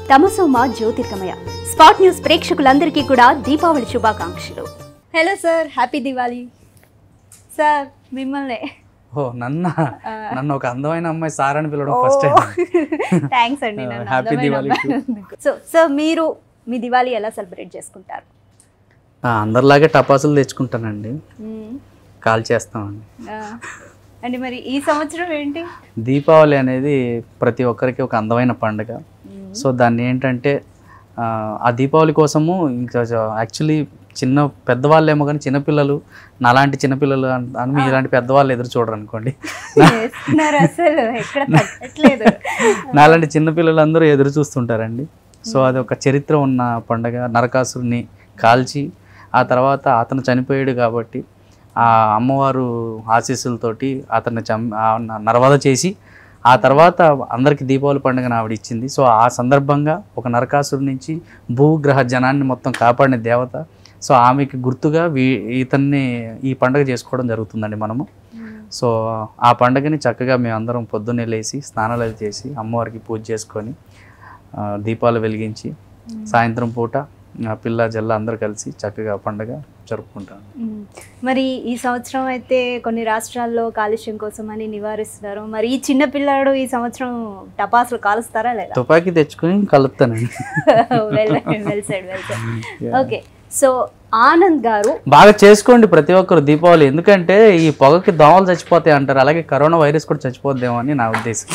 తమసోమ జ్యోతిర్గమయ spot news ప్రేక్షకులందరికీ కూడా దీపావళి శుభాకాంక్షలు hello sir happy Diwali sir మిమ్మల్ని ఓ నన్న నన్ను ఒక అందమైన అమ్మాయి సార్ అని పిలవడం ఫస్ట్ టైం థ్యాంక్స్ అండి Uh, happy Diwali so so మీరు మీ దివాళీ ఎలా సెలబ్రేట్ చేసుకుంటారు అందరిలాగే టపాసులు తెచ్చుకుంటానండి మ్మ్. కాల్ చేస్తామండి ఆ, అంటే మరి ఈ సంవత్సరం ఏంటి దీపావళి అనేది ప్రతి ఒక్కరికి ఒక అందమైన పండుగ సో దాన్ని ఏంటంటే ఆ, ఆ దీపావళి కోసము ఇంకా యాక్చువల్లీ చిన్న పెద్దవాళ్ళేమో కానీ చిన్నపిల్లలు నాలాంటి చిన్నపిల్లలు అన్- అని మీ ఇలాంటి పెద్దవాళ్ళు ఎదురు చూడరు అనుకోండి చేస్తున్నారు అసలు ఎక్కడ తగ్గట్లేదు నాలాంటి చిన్నపిల్లలు అందరూ ఎదురు చూస్తుంటారండి సో అది ఒక చరిత్ర ఉన్న పండగ నరకాసురుని కాల్చి ఆ తర్వాత అతను చనిపోయాడు కాబట్టి ఆ అమ్మవారు ఆశీస్సులతోటి అతన్ని చం ఆ న- నరవధ చేసి ఆ తర్వాత అందరికీ దీపావళి పండుగను ఆవిడ ఇచ్చింది సో ఆ సందర్భంగా ఒక నరకాసురు నుంచి భూగ్రహ జనాన్ని మొత్తం కాపాడిన దేవత సో ఆమెకి గుర్తుగా వీ ఇతన్ని ఈ పండుగ చేసుకోవడం జరుగుతుందండి మనము సో ఆ పండుగని చక్కగా మేము అందరం పొద్దున్నే లేచి స్నానాలు అది చేసి అమ్మవారికి పూజ చేసుకొని ఆ, దీపాలు వెలిగించి సాయంత్రం పూట ఆ, పిల్ల జల్ల అందరూ కలిసి చక్కగా పండుగ జరుపుకుంటాం మ్మ్. మరి ఈ సంవత్సరం అయితే కొన్ని రాష్ట్రాల్లో కాలుష్యం కోసం అని నివారిస్తున్నారు మరి ఈ చిన్న పిల్లాడు ఈ సంవత్సరం టపాసులు కాలుస్తారా లేదా తుపాకీ తెచ్చుకొని కలుపుతానండి well well side well side okay so Anand garu బాగా చేసుకోండి ప్రతి ఒక్కరు దీపావళి ఎందుకంటే ఈ పొగకి దోమలు చచ్చిపోతాయి అంటారు అలాగే కరోనా వైరస్ కూడా చచ్చిపోద్దేమో అని నా ఉద్దేశం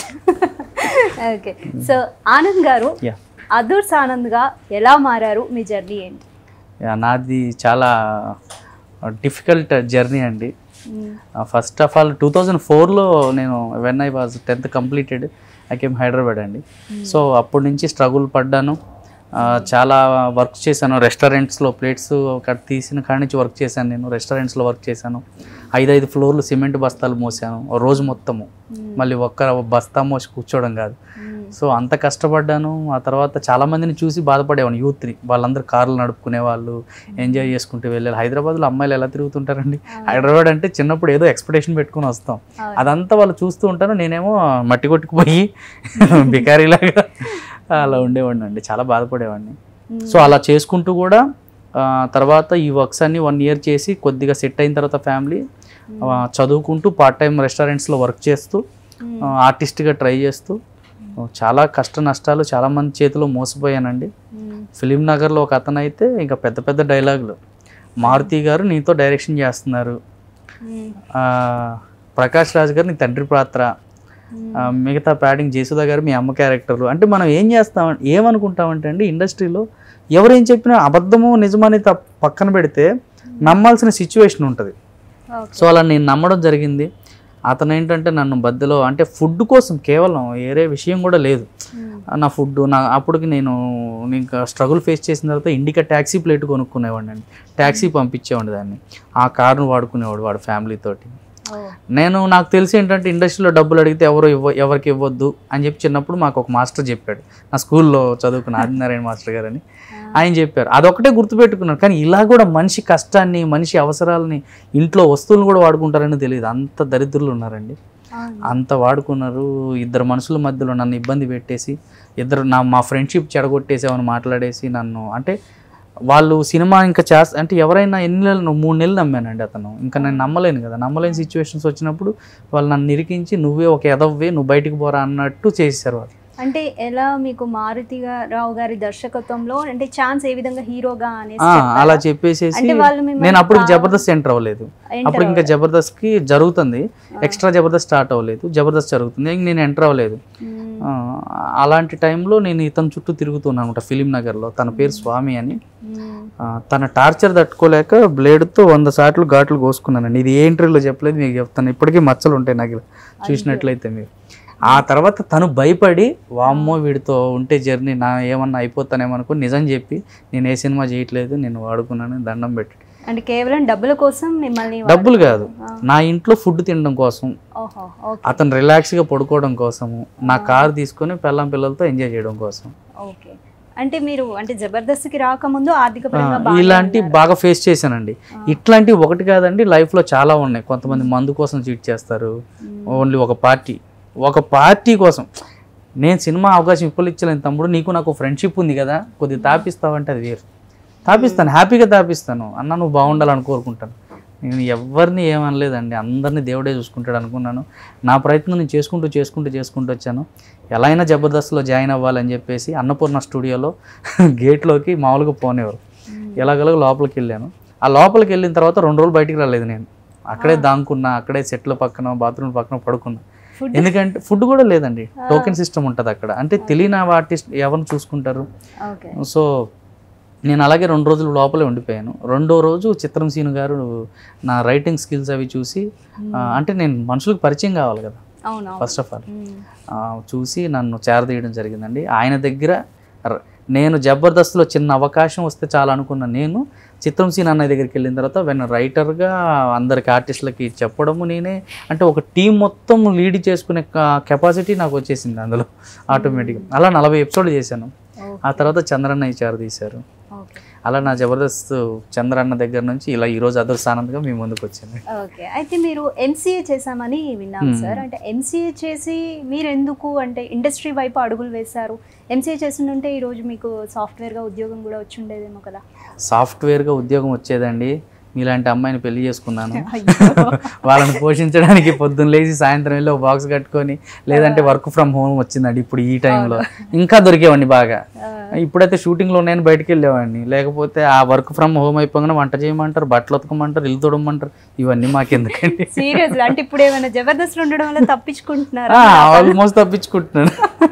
ఓకే సో ఆనంద్ గారు యా అదర్స్ ఆనంద్గా ఎలా మారారు మీ జర్నీ ఏంటి యా, నాది చాలా డిఫికల్ట్ జర్నీ అండి hmm. First of all two thousand ఫోర్లో నేను when I was tenth completed I came Hyderabad అండి సో అప్పటి నుంచి స్ట్రగుల్ పడ్డాను ఆ, చాలా వర్క్ చేశాను రెస్టారెంట్స్లో ప్లేట్స్ ఒక తీసిన కాడి నుంచి వర్క్ చేశాను నేను రెస్టారెంట్స్లో వర్క్ చేశాను ఐదు ఐదు ఫ్లోర్లు సిమెంట్ బస్తాలు మోసాను ఓ రోజు మొత్తము మళ్ళీ ఒక్క బస్తా మోసి కూర్చోవడం కాదు మ్మ్. సో అంత కష్టపడ్డాను ఆ తర్వాత చాలా మందిని చూసి బాధపడేవాడిని యూత్ని వాళ్ళందరూ కార్లు నడుపుకునే వాళ్ళు ఎంజాయ్ చేసుకుంటూ వెళ్ళారు హైదరాబాద్లో అమ్మాయిలు ఎలా తిరుగుతుంటారండి హైదరాబాద్ అంటే చిన్నప్పుడు ఏదో ఎక్స్పెక్టేషన్ పెట్టుకుని వస్తాం అవును. అదంతా వాళ్ళు చూస్తూ ఉంటారు నేనేమో మట్టి కొట్టుకుపోయి బికారీలాగా అలా ఉండేవాడిని అండి చాలా బాధపడేవాడిని మ్మ్. సో అలా చేసుకుంటూ కూడా ఆ, తర్వాత ఈ వర్క్స్ అన్ని వన్ ఇయర్ చేసి కొద్దిగా సెట్ అయిన తర్వాత ఫ్యామిలీ చదువుకుంటూ పార్ట్ టైం రెస్టారెంట్స్లో వర్క్ చేస్తూ మ్మ్. ఆర్టిస్ట్గా ట్రై చేస్తూ చాలా కష్ట నష్టాలు చాలా మంది చేతిలో మోసపోయానండి మ్మ్. ఫిలిం నగర్లో ఒక అతను అయితే ఇంకా పెద్ద పెద్ద డైలాగులు మారుతి గారు నీతో డైరెక్షన్ చేస్తున్నారు మ్మ్. ఆ, ప్రకాష్ రాజ్ గారు నీ తండ్రి పాత్ర మ్మ్. ఆ, మిగతా ప్యాడింగ్ జేసుదా గారు మీ అమ్మ క్యారెక్టర్లు అంటే మనం ఏం చేస్తాం ఏమనుకుంటామంటే అండి ఇండస్ట్రీలో ఎవరేం చెప్పినా అబద్ధము నిజమని తప్ప- పక్కన పెడితే నమ్మాల్సిన సిచ్యువేషన్ ఉంటుంది ఓకే. సో అలా నేను నమ్మడం జరిగింది అతను ఏంటంటే నన్ను బద్దలో అంటే ఫుడ్ కోసం కేవలం వేరే విషయం కూడా లేదు మ్మ్. నా ఫుడ్ నా అప్పటికి నేను ఇంకా స్ట్రగుల్ ఫేస్ చేసిన తర్వాత ఇండికా ట్యాక్సీ ప్లేట్ కొనుక్కునేవాడిని అండి ట్యాక్సీ పంపించేవాడిని దాన్ని ఆ కార్ను వాడుకునేవాడు వాడు ఫ్యామిలీ తోటి ఓ. నేను నాకు తెలిసి ఏంటంటే ఇండస్ట్రీలో డబ్బులు అడిగితే ఎవరు ఇవ్వ ఎవరికి ఇవ్వద్దు అని చెప్పి చిన్నప్పుడు మాకు ఒక మాస్టర్ చెప్పాడు నా స్కూల్లో చదువుకున్న ఆదినారాయణ మాస్టర్ గారు అని ఆయన చెప్పారు అదొకటే గుర్తుపెట్టుకున్నాను కానీ ఇలా కూడా మనిషి కష్టాన్ని మనిషి అవసరాలని ఇంట్లో వస్తువులను కూడా వాడుకుంటారని తెలియదు అంత దరిద్రులు ఉన్నారండి అవును. అంత వాడుకున్నారు ఇద్దరు మనుషుల మధ్యలో నన్ను ఇబ్బంది పెట్టేసి ఇద్దరు నా మా ఫ్రెండ్షిప్ చెడగొట్టేసామని మాట్లాడేసి నన్ను అంటే వాళ్ళు సినిమా ఇంకా చేస్త అంటే ఎవరైనా ఎన్ని నెలలు మూడు నెలలు నమ్మానండి అతను ఇంకా నేను నమ్మలేను కదా నమ్మలేని సిచ్యువేషన్స్ వచ్చినప్పుడు వాళ్ళు నన్ను నిరికించి నువ్వే ఒక ఎదవ్వే నువ్వు బయటికి పోరా అన్నట్టు చేసేసారు వాళ్ళు అంటే ఎలా మీకు మారుతి గా- రావు గారి దర్శకత్వంలో అంటే ఛాన్స్ ఏ విధంగా హీరోగా అనేసి ఆ, చెప్పారా? అలా చెప్పేసేసి అంటే వాళ్ళు మిమ్మల్ని నేను అప్పుడు బాగా- జబర్దస్త్ ఎంటర్ అవ్వలేదు Enter అప్పుడు ఇంకా అవ్వలేదు. జబర్దస్త్ కి జరుగుతుంది ఎక్స్ట్రా జబర్దస్త్ స్టార్ట్ అవ్వలేదు జబర్దస్త్ జరుగుతుంది ఇంక నేను ఎంటర్ అవ్వలేదు మ్మ్. ఆ, అలాంటి టైంలో నేను ఇతని చుట్టూ తిరుగుతున్నాను అనమాట ఫిలిం నగర్లో తన పేరు స్వామి అని మ్మ్. ఆ, తన టార్చర్ తట్టుకోలేక బ్లేడ్తో వంద సార్లు ఘాట్లు కోసుకున్నానండి ఇది ఏ ఇంటర్వ్యూలో చెప్పలేదు మీకు చెప్తాను ఇప్పటికీ మచ్చలు ఉంటాయి నాకు ఇలా చూసినట్లయితే మీరు ఆ తర్వాత తను భయపడి వామ్మో వీడితో ఉంటే జర్నీ నా ఏమన్నా అయిపోతానేమో అనుకుని నిజం చెప్పి నేను ఏ సినిమా చేయట్లేదు నేను వాడుకున్నాను దండం పెట్టి అంటే కేవలం డబ్బుల కోసం మిమ్మల్ని వాడు- డబ్బులు కాదు నా ఇంట్లో ఫుడ్ తినడం కోసం ఓహో ఓకే అతను రిలాక్స్గా పడుకోవడం కోసము నా కార్ తీసుకొని పిల్లం పిల్లలతో ఎంజాయ్ చేయడం కోసం ఓకే అంటే మీరు అంటే జబర్దస్త్కి రాకముందు ఆర్థిక ఆ, పరంగా బాగానే ఇలాంటి ఉన్నారు. బాగా ఫేస్ చేశానండి ఇట్లాంటివి ఒకటి కాదండి లైఫ్లో చాలా ఉన్నాయి కొంతమంది మందు కోసం చీట్ చేస్తారు మ్మ్. ఓన్లీ ఒక పార్టీ ఒక పార్టీ కోసం నేను సినిమా అవకాశం ఇప్పుడు ఇచ్చలేను తమ్ముడు నీకు నాకు ఫ్రెండ్షిప్ ఉంది కదా కొద్దిగా తాపిస్తావంటే అది వేరు తాపిస్తాను హ్యాపీగా తాపిస్తాను అన్న నువ్వు బాగుండాలని కోరుకుంటాను నేను ఎవరిని ఏమనలేదండి అందరినీ దేవుడే చూసుకుంటాడు అనుకున్నాను నా ప్రయత్నం నేను చేసుకుంటూ చేసుకుంటూ చేసుకుంటూ వచ్చాను ఎలా అయినా జబర్దస్త్లో జాయిన్ అవ్వాలని చెప్పేసి అన్నపూర్ణ స్టూడియోలో గేట్లోకి మామూలుగా పోనేవారు ఎలాగలాగ లోపలికి వెళ్ళాను ఆ లోపలికి వెళ్ళిన తర్వాత రెండు రోజులు బయటికి రాలేదు నేను అక్కడే దాంకున్నా అక్కడే సెట్ల పక్కన బాత్రూమ్ పక్కన పడుకున్నా Food? ఎందుకంటే ఫుడ్ కూడా లేదండి టోకెన్ సిస్టమ్ ఉంటుంది అక్కడ అంటే తెలియని ఆర్టిస్ట్ ఎవరిని చూసుకుంటారు ఓకే సో నేను అలాగే రెండు రోజులు లోపలే ఉండిపోయాను రెండో రోజు చిత్రం సీను గారు నా రైటింగ్ స్కిల్స్ అవి చూసి ఆ, అంటే నేను మనుషులకు పరిచయం కావాలి కదా అవును ఫస్ట్ ఆఫ్ ఆల్ చూసి నన్ను చేరదీయడం జరిగిందండి ఆయన దగ్గర ర- నేను జబర్దస్త్లో చిన్న అవకాశం వస్తే చాలా అనుకున్న నేను చిత్రం సీన్ అన్నయ్య దగ్గరికి వెళ్ళిన తర్వాత వెన్ రైటర్గా అందరికి ఆర్టిస్టులకి చెప్పడము నేనే అంటే ఒక టీం మొత్తం లీడ్ చేసుకునే కెపాసిటీ నాకు వచ్చేసింది అందులో ఆటోమేటిక్గా అలా నలభై ఎపిసోడ్లు చేశాను ఆ తర్వాత చంద్రన్న ఇచ్చారు తీశారు ఓకే అలా నా జబర్దస్త్ చంద్రన్న దగ్గర నుంచి ఇలా ఈరోజు అదృష్టానందంగా మీ ముందుకు వచ్చింది ఓకే అయితే మీరు ఎంసీఏ చేశామని విన్నాం సార్ అంటే ఎంసీఏ చేసి మీరు ఎందుకు అంటే ఇండస్ట్రీ వైపు అడుగులు వేశారు ఎంసీఏ చేస్తుంటే ఈరోజు మీకు సాఫ్ట్వేర్గా ఉద్యోగం కూడా వచ్చి ఉండేదేమో కదా సాఫ్ట్వేర్గా ఉద్యోగం వచ్చేదండి మీలాంటి అమ్మాయిని పెళ్లి చేసుకున్నాను వాళ్ళని పోషించడానికి పొద్దున్న లేచి సాయంత్రం వెళ్ళి ఒక బాక్స్ కట్టుకొని లేదంటే వర్క్ ఫ్రమ్ హోమ్ వచ్చిందండి ఇప్పుడు ఈ టైంలో ఇంకా దొరికేవాడిని బాగా ఇప్పుడైతే షూటింగ్లో నేను బయటికి వెళ్ళేవాడిని లేకపోతే ఆ వర్క్ ఫ్రమ్ హోమ్ అయిపోగానే వంట చేయమంటారు బట్టలు ఉతకమంటారు ఇల్లు తొడమంటారు ఇవన్నీ మాకెందుకండి సీరియస్ అంటే ఇప్పుడు ఏమైనా జబర్దస్త్ ఉండడం వల్ల తప్పించుకుంటున్నారా ఆల్మోస్ట్ తప్పించుకుంటున్నాను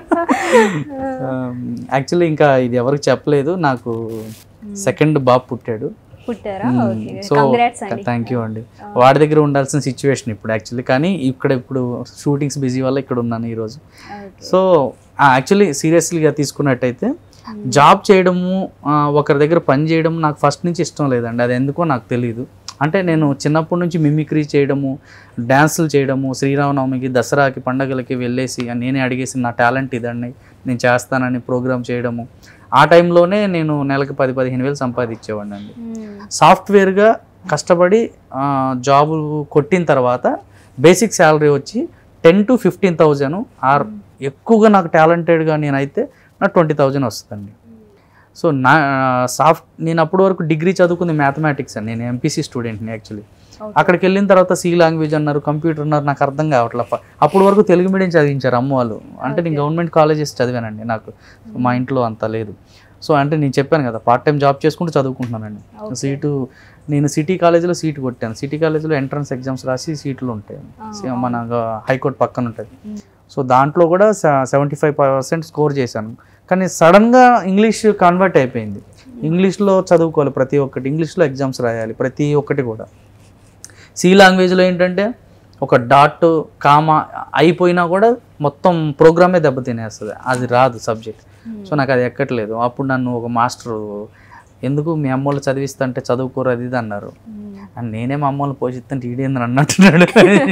యాక్చువల్లీ ఇంకా ఇది ఎవరికి చెప్పలేదు నాకు సెకండ్ బాబు పుట్టాడు పుట్టారా ఓకే సో కంగ్రాట్స్ అండి థ్యాంక్ యూ అండి వాడి దగ్గర ఉండాల్సిన సిచ్యువేషన్ ఇప్పుడు యాక్చువల్లీ కానీ ఇక్కడ ఇప్పుడు షూటింగ్స్ బిజీ వల్ల ఇక్కడ ఉన్నాను ఈరోజు ఓకే సో యాక్చువల్లీ సీరియస్లీగా తీసుకున్నట్టయితే జాబ్ చేయడము ఆ, ఒకరి దగ్గర పని చేయడం నాకు ఫస్ట్ నుంచి ఇష్టం లేదండి అది ఎందుకో నాకు తెలియదు అంటే నేను చిన్నప్పటి నుంచి మిమిక్రీ చేయడము డ్యాన్సులు చేయడము శ్రీరామనవమికి దసరాకి పండగలకి వెళ్ళేసి నేనే అడిగేసి నా టాలెంట్ ఇదండి నేను చేస్తానని ప్రోగ్రామ్ చేయడము ఆ టైంలోనే నేను నెలకి పది పదిహేను వేలు సంపాదించేవాడిని అండి సాఫ్ట్వేర్గా కష్టపడి ఆ, జాబ్ కొట్టిన తర్వాత బేసిక్ శాలరీ వచ్చి ten to fifteen thousand or ఎక్కువగా నాకు టాలెంటెడ్గా నేనైతే నా ట్వంటీ థౌజండ్ వస్తుందండి సో నా సాఫ్ట్ నేను అప్పటి వరకు డిగ్రీ చదువుకుంది మ్యాథమెటిక్స్ అండి నేను ఎంపీసీ స్టూడెంట్ని యాక్చువల్లీ అక్కడికి వెళ్ళిన తర్వాత సి లాంగ్వేజ్ అన్నారు కంప్యూటర్ అన్నారు నాకు అర్థం కావట్లే ఫ- అప్పటి వరకు తెలుగు మీడియం చదివించారు అమ్మ వాళ్ళు అంటే నేను గవర్నమెంట్ కాలేజెస్ చదివానండి నాకు మా ఇంట్లో అంత లేదు సో అంటే నేను చెప్పాను కదా పార్ట్ టైం జాబ్ చేసుకుంటూ చదువుకుంటున్నానండి Okay. సీటు నేను సిటీ కాలేజీలో సీటు కొట్టాను సిటీ కాలేజీలో ఎంట్రన్స్ ఎగ్జామ్స్ రాసి సీట్లు ఉంటాయి సే- మన హైకోర్టు పక్కన ఉంటుంది Mm. సో దాంట్లో కూడా సెవెంటీ ఫైవ్ పర్సెంట్ స్కోర్ చేశాను కానీ సడన్గా ఇంగ్లీష్ కన్వర్ట్ అయిపోయింది ఇంగ్లీష్లో చదువుకోవాలి ప్రతి ఒక్కటి ఇంగ్లీష్లో ఎగ్జామ్స్ రాయాలి ప్రతి ఒక్కటి కూడా సి లాంగ్వేజ్లో ఏంటంటే ఒక డాట్ కామా అయిపోయినా కూడా మొత్తం ప్రోగ్రామే దెబ్బతినేస్తుంది అది రాదు సబ్జెక్ట్ సో నాకు అది ఎక్కట్లేదు అప్పుడు నన్ను ఒక మాస్టర్ ఎందుకు మీ అమ్మోళ్ళు చదివిస్తుంటే చదువుకోరు అది ఇది అన్నారు అని నేనే మా అమ్మోళ్ళు పోషిస్తుంటే ఈడేందని అన్నట్టున్నాడు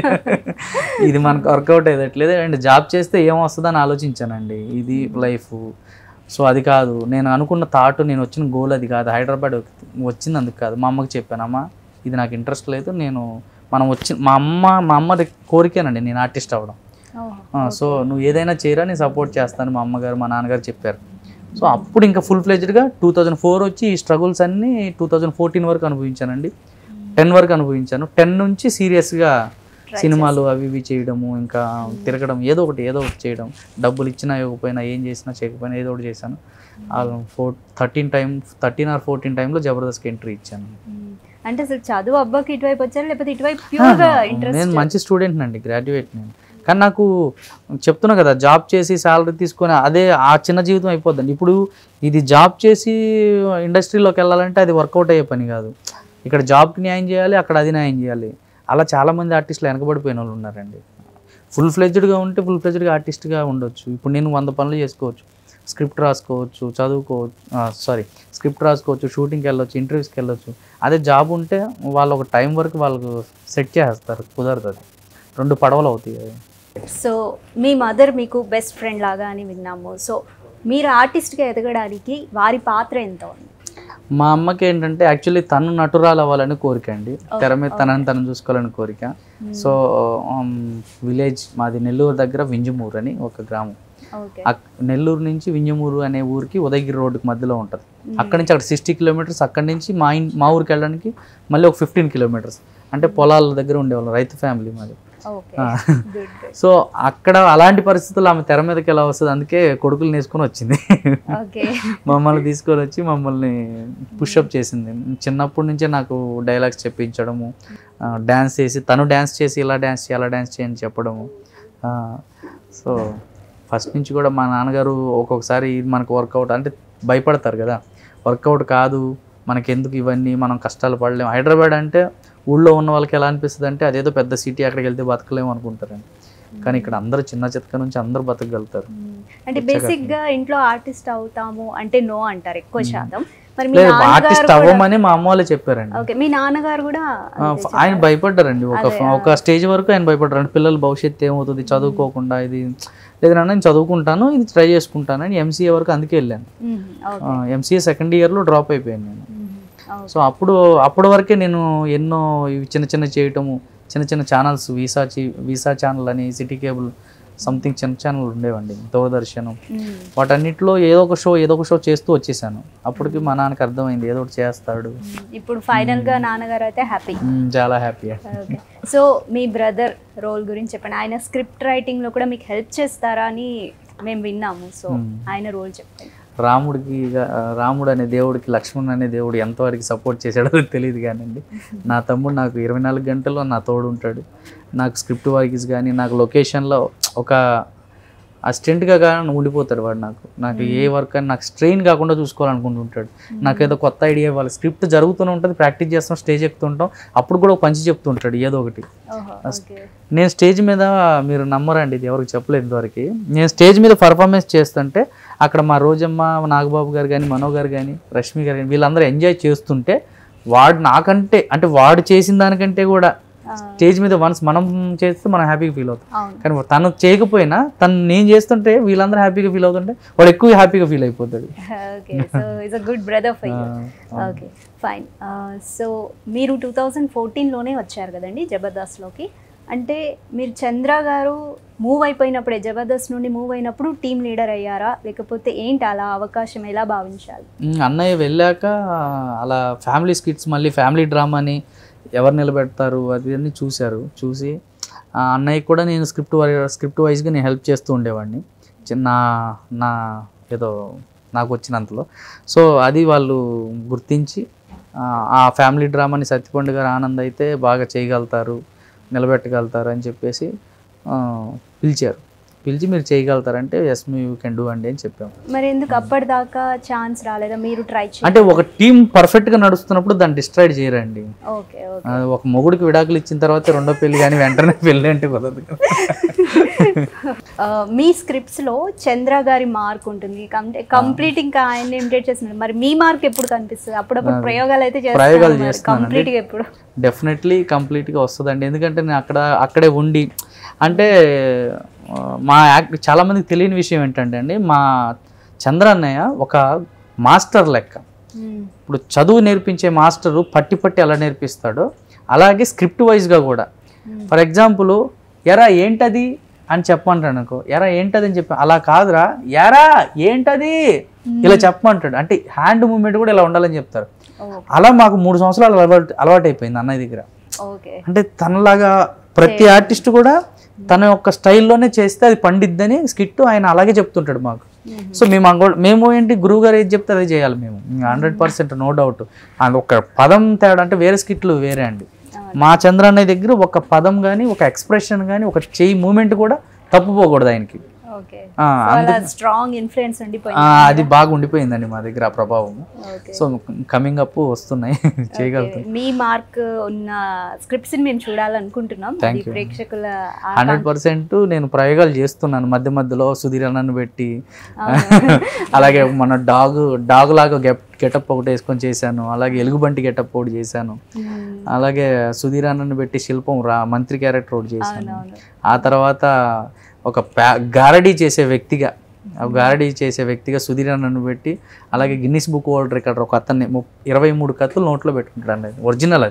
ఇది మనకు వర్కౌట్ అయ్యట్లేదు అండ్ జాబ్ చేస్తే ఏం వస్తుందని ఆలోచించానండి ఇది లైఫ్ సో అది కాదు నేను అనుకున్న థాట్ నేను వచ్చిన గోల్ అది కాదు హైదరాబాద్ వచ్చింది అందుకు కాదు మా అమ్మకి చెప్పాను అమ్మ ఇది నాకు ఇంట్రెస్ట్ లేదు నేను మనం వచ్చి మా అమ్మ మా అమ్మది కోరికేనండి నేను ఆర్టిస్ట్ అవ్వడం ఆ, సో నువ్వు ఏదైనా చేయరా నేను సపోర్ట్ చేస్తాను మా అమ్మగారు మా నాన్నగారు చెప్పారు సో అప్పుడు ఇంకా ఫుల్ ఫ్లెజ్డ్గా టూ థౌజండ్ ఫోర్ వచ్చి ఈ స్ట్రగుల్స్ అన్నీ టూ థౌజండ్ ఫోర్టీన్ వరకు అనుభవించానండి టెన్ వరకు అనుభవించాను టెన్ నుంచి సీరియస్గా సినిమాలు అవి ఇవి చేయడము ఇంకా తిరగడం ఏదో ఒకటి ఏదో ఒకటి చేయడం డబ్బులు ఇచ్చినా ఇవ్వకపోయినా ఏం చేసినా చేయకపోయినా ఏదో ఒకటి చేశాను four thirteen time thirteen or fourteen టైంలో జబర్దస్త్కి ఎంట్రీ ఇచ్చాను అంటే అసలు చదువు అబ్బాకి ఇటువైపు వచ్చారు లేకపోతే ఇటువైపు ప్యూర్ గా ఇంట్రెస్ట్ నేను మంచి స్టూడెంట్ అండి గ్రాడ్యుయేట్ నేను కానీ నాకు చెప్తున్నా కదా జాబ్ చేసి శాలరీ తీసుకొని అదే ఆ చిన్న జీవితం అయిపోద్దండి ఇప్పుడు ఇది జాబ్ చేసి ఇండస్ట్రీలోకి వెళ్ళాలంటే అది వర్కౌట్ అయ్యే పని కాదు ఇక్కడ జాబ్కి న్యాయం చేయాలి అక్కడ అది న్యాయం చేయాలి అలా చాలామంది ఆర్టిస్టులు వెనకబడిపోయిన వాళ్ళు ఉన్నారండి ఫుల్ ఫ్లెజ్డ్గా ఉంటే ఫుల్ ఫ్లెజ్డ్గా ఆర్టిస్ట్గా ఉండొచ్చు ఇప్పుడు నేను వంద పనులు చేసుకోవచ్చు స్క్రిప్ట్ రాసుకోవచ్చు చదువుకోవచ్చు సారీ స్క్రిప్ట్ రాసుకోవచ్చు షూటింగ్కి వెళ్ళొచ్చు ఇంటర్వ్యూస్కి వెళ్ళొచ్చు అదే జాబ్ ఉంటే వాళ్ళు ఒక టైం వరకు వాళ్ళకు సెట్ చేస్తారు కుదరదు అది రెండు పడవలు అవుతాయి అవి. సో మీ మదర్ మీకు బెస్ట్ ఫ్రెండ్ లాగా అని విన్నాము సో మీరు ఆర్టిస్ట్గా ఎదగడానికి వారి పాత్ర ఎంత ఉంది మా అమ్మకి ఏంటంటే యాక్చువల్లీ తను నటురాలు అవ్వాలని కోరిక అండి తెర మీద తనని తను చూసుకోవాలని కోరిక సో విలేజ్ మాది నెల్లూరు దగ్గర వింజమూరు అని ఒక గ్రామం ఓకే అక్- నెల్లూరు నుంచి వింజమూరు అనే ఊరికి ఉదయగిరి రోడ్డుకి మధ్యలో ఉంటుంది అక్కడి నుంచి అక్కడ సిక్స్టీ కిలోమీటర్స్ అక్కడి నుంచి మా ఇన్ మా ఊరికి వెళ్ళడానికి మళ్ళీ ఒక ఫిఫ్టీన్ కిలోమీటర్స్ అంటే పొలాల దగ్గర ఉండేవాళ్ళం రైతు ఫ్యామిలీ మాది ఓకే ఆ. గుడ్ గుడ్ సో అక్కడ అలాంటి పరిస్థితుల్లో ఆమె తెర మీదకి ఎలా వస్తుంది అందుకే కొడుకులు నేసుకొని వచ్చింది ఓకే మమ్మల్ని తీసుకొని వచ్చి మమ్మల్ని పుషప్ చేసింది చిన్నప్పటి నుంచే నాకు డైలాగ్స్ చెప్పించడము డ్యాన్స్ చేసి తను డ్యాన్స్ చేసి ఇలా డ్యాన్స్ చేయి అలా డ్యాన్స్ చేయని చెప్పడము సో ఫస్ట్ నుంచి కూడా మా నాన్నగారు ఒక్కొక్కసారి ఇది మనకు వర్కౌట్ అంటే భయపడతారు కదా వర్కౌట్ కాదు మనకెందుకు ఇవన్నీ మనం కష్టాలు పడలేము హైదరాబాద్ అంటే ఊళ్ళో ఉన్న వాళ్ళకి ఎలా అనిపిస్తుంది అంటే అదేదో పెద్ద సిటీ అక్కడికి వెళ్తే బతకలేము అనుకుంటారండి కానీ ఇక్కడ అందరూ చిన్న చితక నుంచి అందరూ బతకగలుగుతారు అంటే బేసిక్ గా ఇంట్లో ఆర్టిస్ట్ అవుతాము అంటే నో అంటారు ఎక్కువ శాతం మరి మీ లేదు నాన్నగారు ఆర్టిస్ట్ కూడా- అవ్వమని మా అమ్మ వాళ్ళే చెప్పారండి ఓకే మీ నాన్నగారు కూడా ఆ, అంతే ఫ- ఆయన భయపడ్డారండి ఒక అదే, ఆ. ఒక స్టేజ్ వరకు ఆయన భయపడ్డారు అంటే పిల్లల భవిష్యత్తు ఏమవుతుంది చదువుకోకుండా ఇది లేదు నాన్న నేను చదువుకుంటాను ఇది ట్రై చేసుకుంటాను అని ఎంసీఏ వరకు అందుకే వెళ్ళాను మ్మ్. ఓకే ఎంసీఏ సెకండ్ ఇయర్లో డ్రాప్ అయిపోయాను నేను మ్మ్. ఓకే. సో అప్పుడు అప్పటి వరకే నేను ఎన్నో ఇవి చిన్న చిన్న చేయటము చిన్న చిన్న ఛానల్స్ వీసా చి- వీసా ఛానల్ అని సిటీ కేబుల్ సంథింగ్ చిన్న ఛానల్ ఉండేవండి దూరదర్శనం మ్మ్. వాటన్నిటిలో ఏదో ఒక షో ఏదో ఒక షో చేస్తూ వచ్చేసాను అప్పటికి మా నాన్నకి అర్థమైంది ఏదో ఒకటి చేస్తాడు మ్మ్. ఇప్పుడు ఫైనల్ గా నాన్నగారు అయితే హ్యాపీ మ్, చాలా హ్యాపీ ఓకే సో మీ బ్రదర్ రోల్ గురించి చెప్పండి ఆయన స్క్రిప్ట్ రైటింగ్ లో కూడా మీకు హెల్ప్ చేస్తారా అని మేము విన్నాము సో మ్మ్. ఆయన రోల్ చెప్పండి రాముడికి ఇక- రాముడు అనే దేవుడికి లక్ష్మణ్ అనే దేవుడు ఎంతవరకు సపోర్ట్ చేశాడో తెలియదు కానండి నా తమ్ముడు నాకు ఇరవై నాలుగు గంటల్లో నా తోడు ఉంటాడు నాకు స్క్రిప్ట్ వర్క్స్ కానీ నాకు లొకేషన్లో ఒక అసిస్టెంట్గా కానీ ఉండిపోతాడు వాడు నాకు నాకు ఏ వర్క్ అని నాకు స్ట్రెయిన్ కాకుండా చూసుకోవాలనుకుంటుంటాడు నాకు ఏదో కొత్త ఐడియా ఇవ్వాలి స్క్రిప్ట్ జరుగుతూనే ఉంటుంది ప్రాక్టీస్ చేస్తాం స్టేజ్ ఎక్కుతుంటాం అప్పుడు కూడా ఒక పంచి చెప్తుంటాడు ఏదో ఒకటి ఓహో ఓకే నేను స్టేజ్ మీద మీరు నమ్మరండి ఇది ఎవరికి చెప్పలేదు ఇంతవరకు నేను స్టేజ్ మీద పర్ఫార్మెన్స్ చేస్తుంటే అక్కడ మా రోజమ్మ నాగబాబు గారు కానీ మనో గారు కానీ రష్మి గారు కానీ వీళ్ళందరూ ఎంజాయ్ చేస్తుంటే వాడు నాకంటే అంటే వాడు చేసిన దానికంటే కూడా ఆ, స్టేజ్ మీద వన్స్ మనం చేస్తే మనం హ్యాపీగా ఫీల్ అవుతాం అవును కానీ తను చేయకపోయినా తను నేను చేస్తుంటే వీళ్ళందరూ హ్యాపీగా ఫీల్ అవుతుంటే వాడు ఎక్కువ హ్యాపీగా ఫీల్ అయిపోతాడు okay so is a good brother for you ఆ, ఓకే ఫైన్ సో మీరు టూ థౌజండ్ ఫోర్టీన్లోనే వచ్చారు కదండి జబర్దస్త్లోకి అంటే మీరు చంద్ర గారు మూవ్ అయిపోయినప్పుడే జబర్దస్త్ నుండి మూవ్ అయినప్పుడు టీం లీడర్ అయ్యారా లేకపోతే ఏంటి అలా అవకాశం ఎలా భావించాలి ఉమ్, అన్నయ్య వెళ్ళాక అలా ఫ్యామిలీ స్కిట్స్ మళ్ళీ ఫ్యామిలీ డ్రామాని ఎవరు నిలబెడతారు అది అన్ని చూశారు చూసి ఆ, అన్నయ్య కూడా నేను స్క్రిప్ట్ స్క్రిప్ట్ వైజ్గా నేను హెల్ప్ చేస్తూ ఉండేవాడిని చిన్న నా ఏదో నాకు వచ్చినంతలో సో అది వాళ్ళు గుర్తించి ఆ, ఆ ఫ్యామిలీ డ్రామాని సత్యపండు గారు ఆనంద్ అయితే బాగా చేయగలుగుతారు నిలబెట్టగలుగుతారు అని చెప్పేసి ఆ, పిలిచారు పిలిచి మీరు చేయగలుగుతారంటే ఎస్ మీ యూ కెన్ డూ అండి అని చెప్పాము మరి ఎందుకు అప్పటిదాకా ఛాన్స్ రాలేదా మీరు ట్రై చేయండి అంటే ఒక టీం పర్ఫెక్ట్ గా నడుస్తున్నప్పుడు దాన్ని డిస్ట్రాయిడ్ చేయరండి ఓకే ఓకే ఆ, ఒక మొగుడికి విడాకులు ఇచ్చిన తర్వాత రెండో పెళ్లి కానీ వెంటనే పెళ్లి అంటే కుదరదు కదా. ఆ, మీ స్క్రిప్ట్స్ లో చంద్ర గారి మార్క్ ఉంటుంది కంప్లీట్ ఇంకా ఆయన ఇమిటేట్ చేస్తున్నారు మరి మీ మార్క్ ఎప్పుడు కనిపిస్తుంది అప్పుడప్పుడు ప్రయోగాలు అయితే ప్రయోగాలు చేస్తారు చేస్తున్నానండి. కంప్లీట్ గా ఎప్పుడు డెఫినెట్లీ కంప్లీట్గా వస్తుందండి ఎందుకంటే నేను అక్కడ అక్కడే ఉండి అంటే ఆ, మా యాక్ట్ చాలా మందికి తెలియని విషయం ఏంటంటే అండి మా చంద్ర అన్నయ్య ఒక మాస్టర్ లెక్క మ్మ్. ఇప్పుడు చదువు నేర్పించే మాస్టరు పట్టి పట్టి ఎలా నేర్పిస్తాడో అలాగే స్క్రిప్ట్ వైజ్గా కూడా మ్మ్. ఫర్ ఎగ్జాంపుల్ ఎరా ఏంటది అని చెప్పమంటాడు అనుకో ఎరా ఏంటది అని చెప్పి అలా కాదురా ఎరా ఏంటది ఇలా చెప్పమంటాడు అంటే హ్యాండ్ మూమెంట్ కూడా ఇలా ఉండాలని చెప్తారు ఓ, అలా మాకు మూడు సంవత్సరాలు అలవాటు అలవాటు అయిపోయింది అన్నయ్య దగ్గర ఓకే అంటే తనలాగా ప్రతి ఆర్టిస్ట్ కూడా తన యొక్క స్టైల్లోనే చేస్తే అది పండిద్దని స్కిట్ ఆయన అలాగే చెప్తుంటాడు మాకు మ్మ్. సో మేము అంగో- మేము ఏంటి గురువు గారు ఏది చెప్తే అదే చేయాలి మేము హండ్రెడ్ పర్సెంట్ నో డౌట్ అది ఒక పదం తేడా అంటే వేరే స్కిట్లు వేరే అండి అవును. మా చంద్ర అన్నయ్య దగ్గర ఒక పదం కానీ ఒక ఎక్స్ప్రెషన్ కానీ ఒక చెయ్యి మూమెంట్ కూడా తప్పుపోకూడదు ఆయనకి ఓకే ఆ, సో అలా స్ట్రాంగ్ ఇన్ఫ్లుయెన్స్ ఆ, ఉండిపోయింది అది బాగా ఉండిపోయిందండి మా దగ్గర ఆ ప్రభావం ఓకే సో కమింగ్ అప్ వస్తున్నాయి చేయగలుగుతాం ఓకే. మీ మార్క్ ఉన్న స్క్రిప్ట్స్ ని మేము చూడాలనుకుంటున్నాం Thank అది you. ప్రేక్షకుల హండ్రెడ్ పర్సెంట్ నేను ప్రయోగాలు చేస్తున్నాను మధ్య మధ్యలో సుధీర్ అన్నను పెట్టి అవును. అలాగే మన డాగ్ డాగ్ లాగా గెప్ గెటప్ ఒకటి వేసుకొని చేశాను అలాగే ఎలుగుబంటి గెటప్ ఒకటి చేశాను మ్మ్. అలాగే సుధీర్ అన్నను పెట్టి శిల్పం రా మంత్రి క్యారెక్టర్ ఒకటి చేశాను అవునవును ఆ తర్వాత ఒక ప్యా గారడీ చేసే వ్యక్తిగా ఆ గారడీ చేసే వ్యక్తిగా సుధీర్ అన్నను పెట్టి అలాగే గిన్నిస్ బుక్ వరల్డ్ రికార్డ్ ఒక అతన్ని ము- ఇరవై మూడు కత్తులు నోట్లో పెట్టుకుంటాడు అండి ఒరిజినల్ అది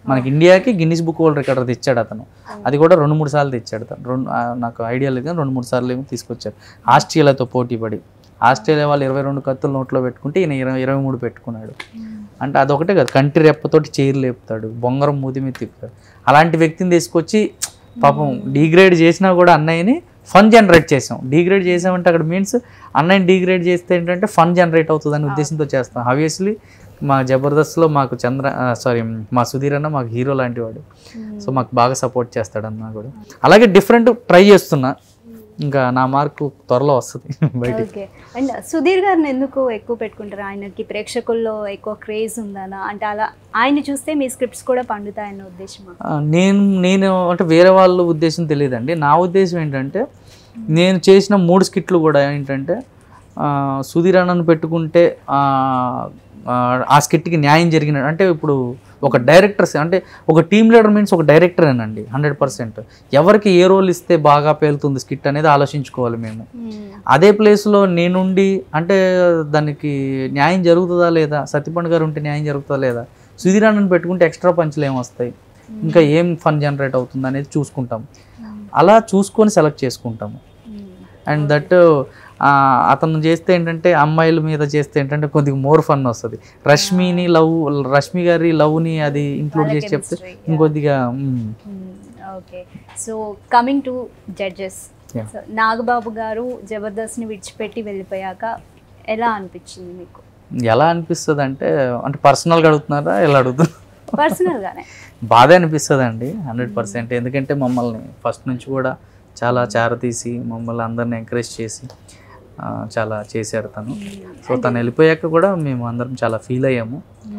మనకి ఇండియాకి గిన్నిస్ బుక్ వరల్డ్ రికార్డ్ తెచ్చాడు అతను అది కూడా రెండు మూడు సార్లు తెచ్చాడు తను రెండు ఆ, నాకు ఐడియా లేదు కానీ రెండు మూడు సార్లు ఏమో తీసుకొచ్చారు ఆస్ట్రేలియాతో పోటీ పడి ఆస్ట్రేలియా వాళ్ళు ఇరవై రెండు కత్తులు నోట్లో పెట్టుకుంటే ఈయన ఇరవై ఇరవై మూడు పెట్టుకున్నాడు అంటే అదొకటే కదా కంటి రెప్పతోటి చైర్ లేపుతాడు బొంగరం మూతి మీద తిప్పుతాడు అలాంటి వ్యక్తిని తీసుకొచ్చి పాపం డిగ్రేడ్ చేసినా కూడా అన్నయ్యని ఫన్ జనరేట్ చేసాం డిగ్రేడ్ చేసామంటే అక్కడ మీన్స్ అన్నయ్యని డిగ్రేడ్ చేస్తే ఏంటంటే ఫన్ జనరేట్ అవుతుంది అనే ఉద్దేశంతో చేస్తాం ఆబ్వియస్లీ మా జబర్దస్త్లో మాకు చంద్ర సారీ మా సుధీర్ అన్న మాకు హీరో లాంటి వాడు సో మాకు బాగా సపోర్ట్ చేస్తాడు అన్న కూడా అలాగే డిఫరెంట్ ట్రై చేస్తున్నా ఇంకా నా మార్కు త్వరలో వస్తుంది బయటికి ఓకే అండ్ సుధీర్ గారిని ఎందుకు ఎక్కువ పెట్టుకుంటారు ఆయనకి ప్రేక్షకుల్లో ఎక్కువ క్రేజ్ ఉందనా అంటే అలా ఆయన చూస్తే మీ స్క్రిప్ట్స్ కూడా పండుతాయన్న ఉద్దేశమా ఆ, నేను నేను అంటే వేరే వాళ్ళ ఉద్దేశం తెలియదండి నా ఉద్దేశం ఏంటంటే నేను చేసిన మూడు స్కిట్లు కూడా ఏంటంటే ఆ, సుధీర్ అన్నను పెట్టుకుంటే ఆ, ఆ, ఆ స్కిట్కి న్యాయం జరిగిన అంటే ఇప్పుడు ఒక డైరెక్టర్ అంటే ఒక టీమ్ లీడర్ మీన్స్ ఒక డైరెక్టరేనండి హండ్రెడ్ పర్సెంట్ ఎవరికి ఏ రోల్ ఇస్తే బాగా పేలుతుంది స్కిట్ అనేది ఆలోచించుకోవాలి మేము అదే ప్లేస్లో నేనుండి అంటే దానికి న్యాయం జరుగుతుందా లేదా సత్యపండు గారు ఉంటే న్యాయం జరుగుతుందా లేదా సుధీర్ అన్నను పెట్టుకుంటే ఎక్స్ట్రా పంచులు ఏం వస్తాయి ఇంకా ఏం ఫన్ జనరేట్ అవుతుంది అనేది చూసుకుంటాం అలా చూసుకొని సెలెక్ట్ చేసుకుంటాము అండ్ దట్ అతను చేస్తే ఏంటంటే అమ్మాయిల మీద చేస్తే ఏంటంటే కొద్దిగా మోర్ ఫన్ వస్తుంది రష్మిని లవ్ రష్మి గారి లవ్ని అది ఇంక్లూడ్ వాళ్ళ చేసి చెప్తే chemistry, yeah. ఇంకొద్దిగా మ్, okay so coming to judges Yeah. So Nagababu garu జబర్దస్త్ని విడిచిపెట్టి వెళ్ళిపోయాక ఎలా అనిపించింది మీకు ఎలా అనిపిస్తుంది అంటే అంటే పర్సనల్గా అడుగుతున్నారా ఎలా అడుగుతున్నారు పర్సనల్గానే బాధ అనిపిస్తుంది అండి హండ్రెడ్ పర్సెంట్ ఎందుకంటే మమ్మల్ని ఫస్ట్ నుంచి కూడా చాలా చారతీసి మమ్మల్ని అందరిని ఎంకరేజ్ చేసి ఆ, చాలా చేశారు తను సో తను వెళ్ళిపోయాక కూడా మేము అందరం చాలా ఫీల్ అయ్యాము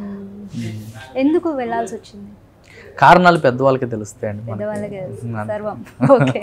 ఎందుకు వెళ్ళాల్సి వచ్చింది కారణాలు పెద్దవాళ్ళకి తెలుస్తాయండి మనకి. పెద్దవాళ్ళకి తెలుసు. ఉమ్, అంతే. సర్వం ఓకే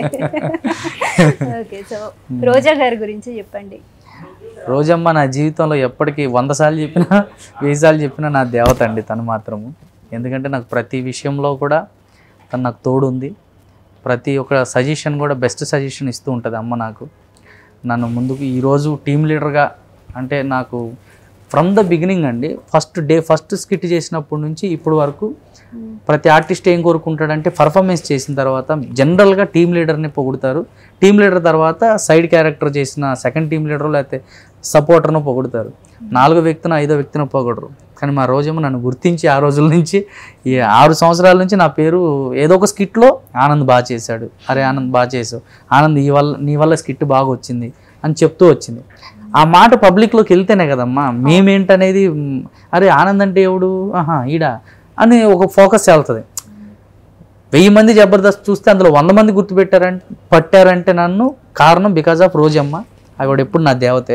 ఓకే సో రోజా గారి గురించి చెప్పండి రోజమ్మ నా జీవితంలో ఎప్పటికీ వంద సార్లు చెప్పినా వెయ్యి సార్లు చెప్పినా నా దేవత అండి తను మాత్రము ఎందుకంటే నాకు ప్రతి విషయంలో కూడా తను నాకు తోడు ఉంది ప్రతి ఒక్క సజెషన్ కూడా బెస్ట్ సజెషన్ ఇస్తూ ఉంటుంది అమ్మ నాకు నన్ను ముందుకు ఈరోజు టీం లీడర్గా అంటే నాకు ఫ్రమ్ ద బిగినింగ్ అండి ఫస్ట్ డే ఫస్ట్ స్కిట్ చేసినప్పటి నుంచి ఇప్పటి వరకు ప్రతి ఆర్టిస్ట్ ఏం కోరుకుంటాడంటే పర్ఫార్మెన్స్ చేసిన తర్వాత జనరల్గా టీమ్ లీడర్ని పొగుడుతారు టీమ్ లీడర్ తర్వాత సైడ్ క్యారెక్టర్ చేసిన సెకండ్ టీమ్ లీడర్ లేకపోతే సపోర్టర్ను పొగుడుతారు నాలుగో వ్యక్తిని ఐదో వ్యక్తిని పొగడరు కానీ మా రోజేమో నన్ను గుర్తించి ఆ రోజుల నుంచి ఈ ఆరు సంవత్సరాల నుంచి నా పేరు ఏదో ఒక స్కిట్లో ఆనంద్ బాగా చేశాడు అరే ఆనంద్ బాగా చేసావు ఆనంద్ ఈ వల్ల నీ వల్ల స్కిట్ బాగా వచ్చింది అని చెప్తూ వచ్చింది ఆ మాట పబ్లిక్లోకి వెళ్తేనే కదమ్మా మేమేంటనేది మ్, అరే ఆనంద్ అంటే ఎవడు ఆహా ఈడా అని ఒక ఫోకస్ వెళ్తుంది వెయ్యి మంది జబర్దస్త్ చూస్తే అందులో వంద మంది గుర్తుపెట్టారంటే పట్టారంటే నన్ను కారణం బికాజ్ ఆఫ్ రోజమ్మ ఆవిడ ఎప్పుడు నా దేవతే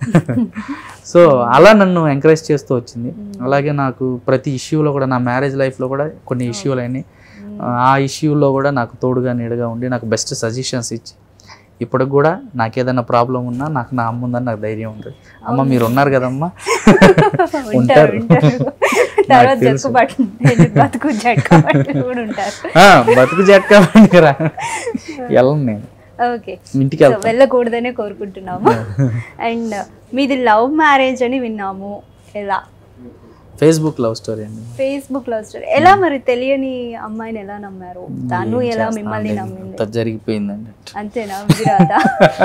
సో అలా నన్ను ఎంకరేజ్ చేస్తూ వచ్చింది అలాగే నాకు ప్రతి ఇష్యూలో కూడా నా మ్యారేజ్ లైఫ్లో కూడా కొన్ని ఇష్యూలు అయినాయి ఆ ఇష్యూలో కూడా నాకు తోడుగా నీడగా ఉండి నాకు బెస్ట్ సజెషన్స్ ఇచ్చి ఇప్పటికి కూడా నాకు ఏదైనా ప్రాబ్లం ఉన్నా నాకు నా అమ్మ ఉందని నాకు ధైర్యం ఉంటుంది అమ్మ మీరు ఉన్నారు కదమ్మా ఉంటారు ఉంటారు. ఉంటారు తర్వాత తెలుసు. జక్కు పట్టు బతుకు జట్కా పట్టు కూడా ఉంటారు ఆ, బతుకు జట్కా రా వెళ్ళను నేను ఓకే ఇంటికి సో వెళ్తాను వెళ్ళకూడదనే కోరుకుంటున్నాము అండ్ మీది లవ్ మ్యారేజ్ అని విన్నాము ఎలా ఫేస్బుక్ లవ్ స్టోరీ అండి ఫేస్బుక్ లవ్ స్టోరీ ఎలా మరి తెలియని అమ్మాయిని ఎలా నమ్మారు తను ఏం ఎలా చేస్తాం మిమ్మల్ని అండి, నమ్మింది అంత జరిగిపోయిందండి అంతేనా విరాదా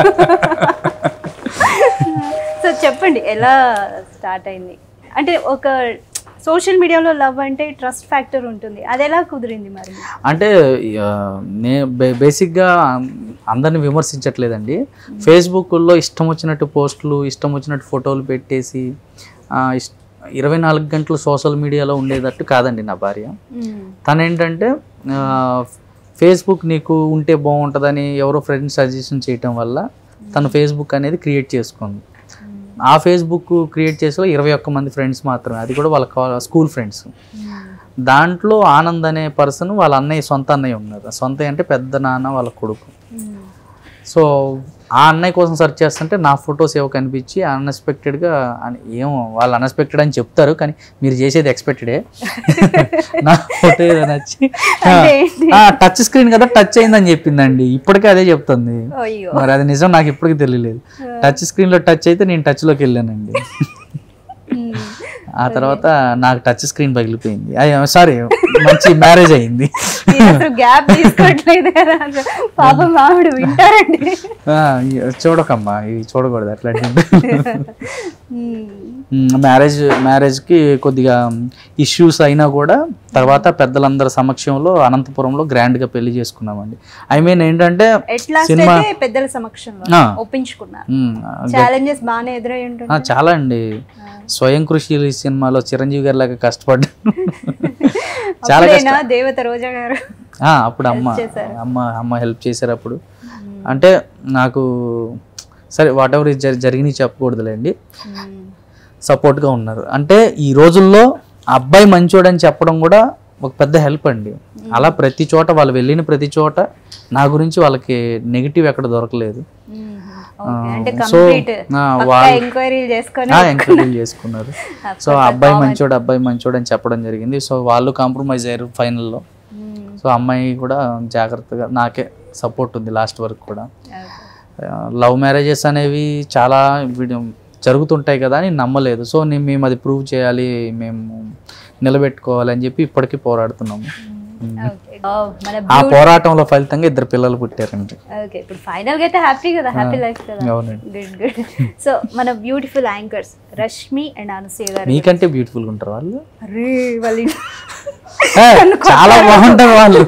సో చెప్పండి ఎలా స్టార్ట్ అయింది అంటే ఒక సోషల్ మీడియాలో లవ్ అంటే ట్రస్ట్ ఫ్యాక్టర్ ఉంటుంది అది ఎలా కుదిరింది మరి అంటే ఆ, నే బే- బేసిక్గా అందరిని విమర్శించట్లేదండి ఫేస్బుక్లో ఇష్టం వచ్చినట్టు పోస్టులు ఇష్టం వచ్చినట్టు ఫోటోలు పెట్టేసి ఆ, ఇష్- ఇరవై నాలుగు గంటలు సోషల్ మీడియాలో ఉండేటట్టు కాదండి నా భార్య మ్మ్. తను ఏంటంటే ఆ, ఫేస్బుక్ నీకు ఉంటే బాగుంటుందని ఎవరో ఫ్రెండ్స్ సజెషన్ చేయటం వల్ల తను ఫేస్బుక్ అనేది క్రియేట్ చేసుకుంది ఆ ఫేస్బుక్ క్రియేట్ చేసే ఇరవై ఒక్క మంది ఫ్రెండ్స్ మాత్రమే అది కూడా వాళ్ళ కా- స్కూల్ ఫ్రెండ్స్ మ్మ్. దాంట్లో ఆనంద్ అనే పర్సన్ వాళ్ళ అన్నయ్య సొంత అన్నయ్య ఉన్నారు సొంత అంటే పెద్ద నాన్న వాళ్ళ కొడుకు మ్మ్. సో ఆ అన్నయ్య కోసం సెర్చ్ చేస్తుంటే నా ఫొటోస్ ఏవో కనిపించి అన్ఎక్స్పెక్టెడ్గా ఏమో వాళ్ళు అన్ఎక్స్పెక్టెడ్ అని చెప్తారు కానీ మీరు చేసేది ఎక్స్పెక్టెడే నా ఫోటో ఏదో నచ్చి అంటే ఏంటి? టచ్ స్క్రీన్ కదా టచ్ అయిందని చెప్పిందండి ఇప్పటికే అదే చెప్తుంది అయ్యో మరి అది నిజం నాకు ఇప్పటికీ తెలియలేదు టచ్ స్క్రీన్లో టచ్ అయితే నేను టచ్లోకి వెళ్ళానండి మ్మ్. ఆ తర్వాత నాకు టచ్ స్క్రీన్ పగిలిపోయింది సారీ మంచి మ్యారేజ్ అయింది మీరు అసలు గ్యాప్ తీసుకోవట్లేదు కదా అసలు. పాపం ఆవిడ వింటారండి ఆ, చూడకమ్మా ఇవి చూడకూడదు అట్లాంటి మ్మ్. మ్యారేజ్ మ్యారేజ్కి కొద్దిగా ఇష్యూస్ అయినా కూడా తర్వాత పెద్దలందరి సమక్షంలో అనంతపురంలో గ్రాండ్గా పెళ్లి చేసుకున్నామండి ఐ మీన్ ఏంటంటే ఎట్ లాస్ట్ సినిమా అయితే పెద్దల సమక్షంలో ఆ. ఒప్పించుకున్నారు మ్, ఛాలెంజెస్ బాగానే ఎదురై ఆ, ఉంటుంది చాలా అండి స్వయం కృషి ఈ సినిమాలో చిరంజీవి గారి లాగా కష్టపడ్డాను చాలా అప్పుడేనా దేవత రోజా గారు ఆ, అప్పుడు అమ్మ చేశారు. అమ్మ అమ్మ హెల్ప్ చేశారు అప్పుడు అంటే నాకు సరే వాట్ ఎవర్ జరిగినవి చెప్పకూడదులేండి మ్మ్. సపోర్ట్గా ఉన్నారు అంటే ఈ రోజుల్లో ఆ అబ్బాయి మంచోడని చెప్పడం కూడా ఒక పెద్ద హెల్ప్ అండి అలా ప్రతి చోట వాళ్ళు వెళ్ళిన ప్రతి చోట నా గురించి వాళ్ళకి నెగిటివ్ ఎక్కడ దొరకలేదు మ్మ్. ఓకే. అంటే సో కంప్లీట్ ఆ, పక్కా వాళ్ళు ఎంక్వైరీలు చేసుకొని ఎంకరేజ్ చేసుకున్నారు సో ఆ అబ్బాయి మంచోడు అబ్బాయి మంచోడు అని చెప్పడం జరిగింది సో వాళ్ళు కాంప్రమైజ్ అయ్యారు ఫైనల్లో మ్మ్. సో అమ్మాయి కూడా జాగ్రత్తగా నాకే సపోర్ట్ ఉంది లాస్ట్ వరకు కూడా ఓకే. లవ్ మ్యారేజెస్ అనేవి చాలా వీడి- జరుగుతుంటాయి కదా అని నమ్మలేదు సో నేను మేము అది ప్రూవ్ చేయాలి మేము నిలబెట్టుకోవాలి అని చెప్పి ఇప్పటికీ పోరాడుతున్నాము ఓకే. ఓ, మన ఆ పోరాటంలో ఫలితంగా ఇద్దరు పిల్లలు పుట్టారండి ఓకే ఇప్పుడు ఫైనల్ గా అయితే హ్యాపీ కదా హ్యాపీ లైఫ్ కదా అవునండి గుడ్ గుడ్ సో మన beautiful anchors Rashmi and Anasuya garu మీకంటే బ్యూటిఫుల్గా ఉంటారు వాళ్ళు అరే వాళ్ళ ఏ, చాలా బాగుంటారు వాళ్ళు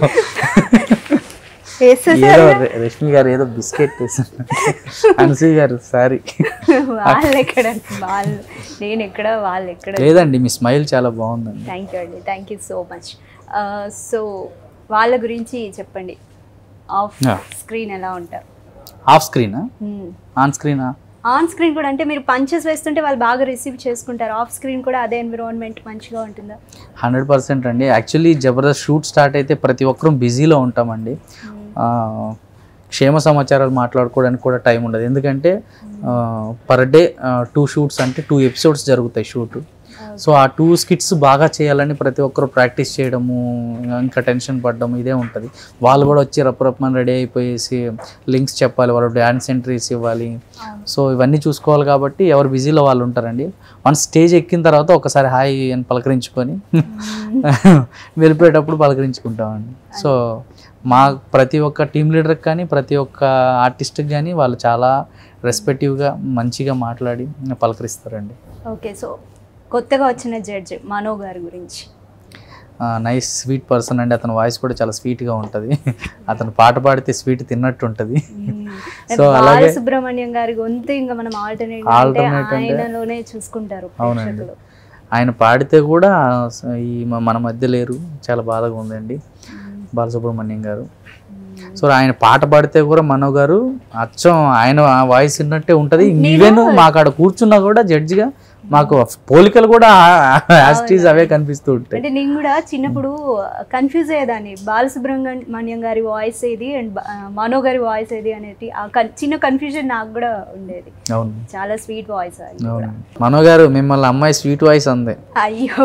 వేసేసారు ఏదో రె- రష్మి గారు ఏదో బిస్కెట్ వేసారు అనసూయ గారు సారీ వాళ్ళు ఎక్కడ వాళ్ళు నేను ఎక్కడ వాళ్ళు ఎక్కడ లేదండి మీ స్మైల్ చాలా బాగుందండి థ్యాంక్ యూ అండి thank you so much so వాళ్ళ గురించి చెప్పండి ఆఫ్ Yeah. స్క్రీన్ ఎలా ఉంటారు ఆఫ్ స్క్రీనా ఆన్ స్క్రీనా ఆన్ స్క్రీన్ కూడా అంటే మీరు పంచెస్ వేస్తుంటే వాళ్ళు బాగా రిసీవ్ చేసుకుంటారు ఆఫ్ స్క్రీన్ కూడా అదే ఎన్విరాన్మెంట్ మంచిగా ఉంటుందా హండ్రెడ్ పర్సెంట్ అండి యాక్చువల్లీ జబర్దస్త్ షూట్ స్టార్ట్ అయితే ప్రతి ఒక్కరూ బిజీలో ఉంటామండి ఆ, క్షేమ సమాచారాలు మాట్లాడుకోవడానికి కూడా టైం ఉండదు ఎందుకంటే పర్ డే టూ షూట్స్ అంటే టూ ఎపిసోడ్స్ జరుగుతాయి షూట్ సో ఆ టూ స్కిట్స్ బాగా చేయాలని ప్రతి ఒక్కరు ప్రాక్టీస్ చేయడము ఇంకా టెన్షన్ పడడము ఇదే ఉంటుంది వాళ్ళు కూడా వచ్చి రప్పరప్పమని రెడీ అయిపోయేసి లింక్స్ చెప్పాలి వాళ్ళు డ్యాన్స్ ఎంట్రీస్ ఇవ్వాలి సో ఇవన్నీ చూసుకోవాలి కాబట్టి ఎవరు బిజీలో వాళ్ళు ఉంటారండి వన్ స్టేజ్ ఎక్కిన తర్వాత ఒకసారి హాయ్ అని పలకరించుకొని వెళ్ళిపోయేటప్పుడు పలకరించుకుంటామండి సో మా ప్రతి ఒక్క టీం లీడర్కి కానీ ప్రతి ఒక్క ఆర్టిస్ట్కి కానీ వాళ్ళు చాలా రెస్పెక్టివ్గా మంచిగా మాట్లాడి పలకరిస్తారండి ఓకే సో కొత్తగా వచ్చిన జడ్జ్ మనో గారి గురించి నైస్ స్వీట్ పర్సన్ అండి అతని వాయిస్ కూడా చాలా స్వీట్గా ఉంటుంది అతను పాట పాడితే స్వీట్ తిన్నట్టు ఉంటుంది సో అలాగే బాలసుబ్రహ్మణ్యం గారి గొంతు ఇంకా మనం ఆల్టర్నేట్ అంటే Alternate అంటే- ఆయనలోనే చూసుకుంటారు అవునండి. ప్రేక్షకులు ఆయన పాడితే కూడా ఈ మ- మన మధ్య లేరు చాలా బాధగా ఉందండి బాలసుబ్రహ్మణ్యం గారు సో ఆయన పాట పాడితే కూడా మనో గారు అచ్చం ఆయన వాయిస్ విన్నట్టే ఉంటుంది ఈవెన్ మాకు ఆడ కూర్చున్నా కూడా జడ్జిగా మాకు పోలికలు కూడా యాస్టీస్ అవే కనిపిస్తూ ఉంటాయి అంటే నేను కూడా చిన్నప్పుడు కన్ఫ్యూజ్ అయ్యేదాన్ని బాలసుబ్రహ్మణ్యం గారి వాయిస్ ఏది అండ్ మనో గారి వాయిస్ ఏది అనేది ఆ కన్- చిన్న కన్ఫ్యూజన్ నాకు కూడా ఉండేది అవును చాలా స్వీట్ వాయిస్ అది కూడా అవును మనో గారు మిమ్మల్ని అమ్మాయి స్వీట్ వాయిస్ అంది అయ్యో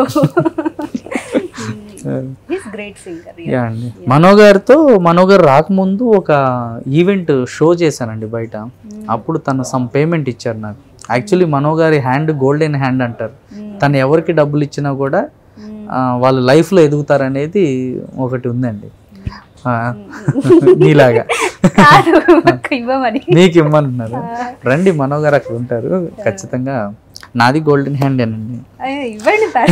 హిస్ గ్రేట్ సింగర్ యా అండి మనో గారితో మనో గారు రాకముందు ఒక ఈవెంట్ షో చేశానండి బయట అప్పుడు తను సమ్ పేమెంట్ ఇచ్చారు నాకు యాక్చువల్లీ మనో గారి హ్యాండ్ గోల్డెన్ హ్యాండ్ అంటారు తను ఎవరికి డబ్బులు ఇచ్చినా కూడా ఆ, వాళ్ళు లైఫ్లో ఎదుగుతారనేది ఒకటి ఉందండి ఆ, నీలాగా కాదు మాకు ఇవ్వమని నీకు ఇమ్మనున్నారు రండి మనో గారు అక్కడ ఉంటారు ఖచ్చితంగా నాది గోల్డెన్ హ్యాండ్ అండి అయ్యో, ఇవ్వండి సార్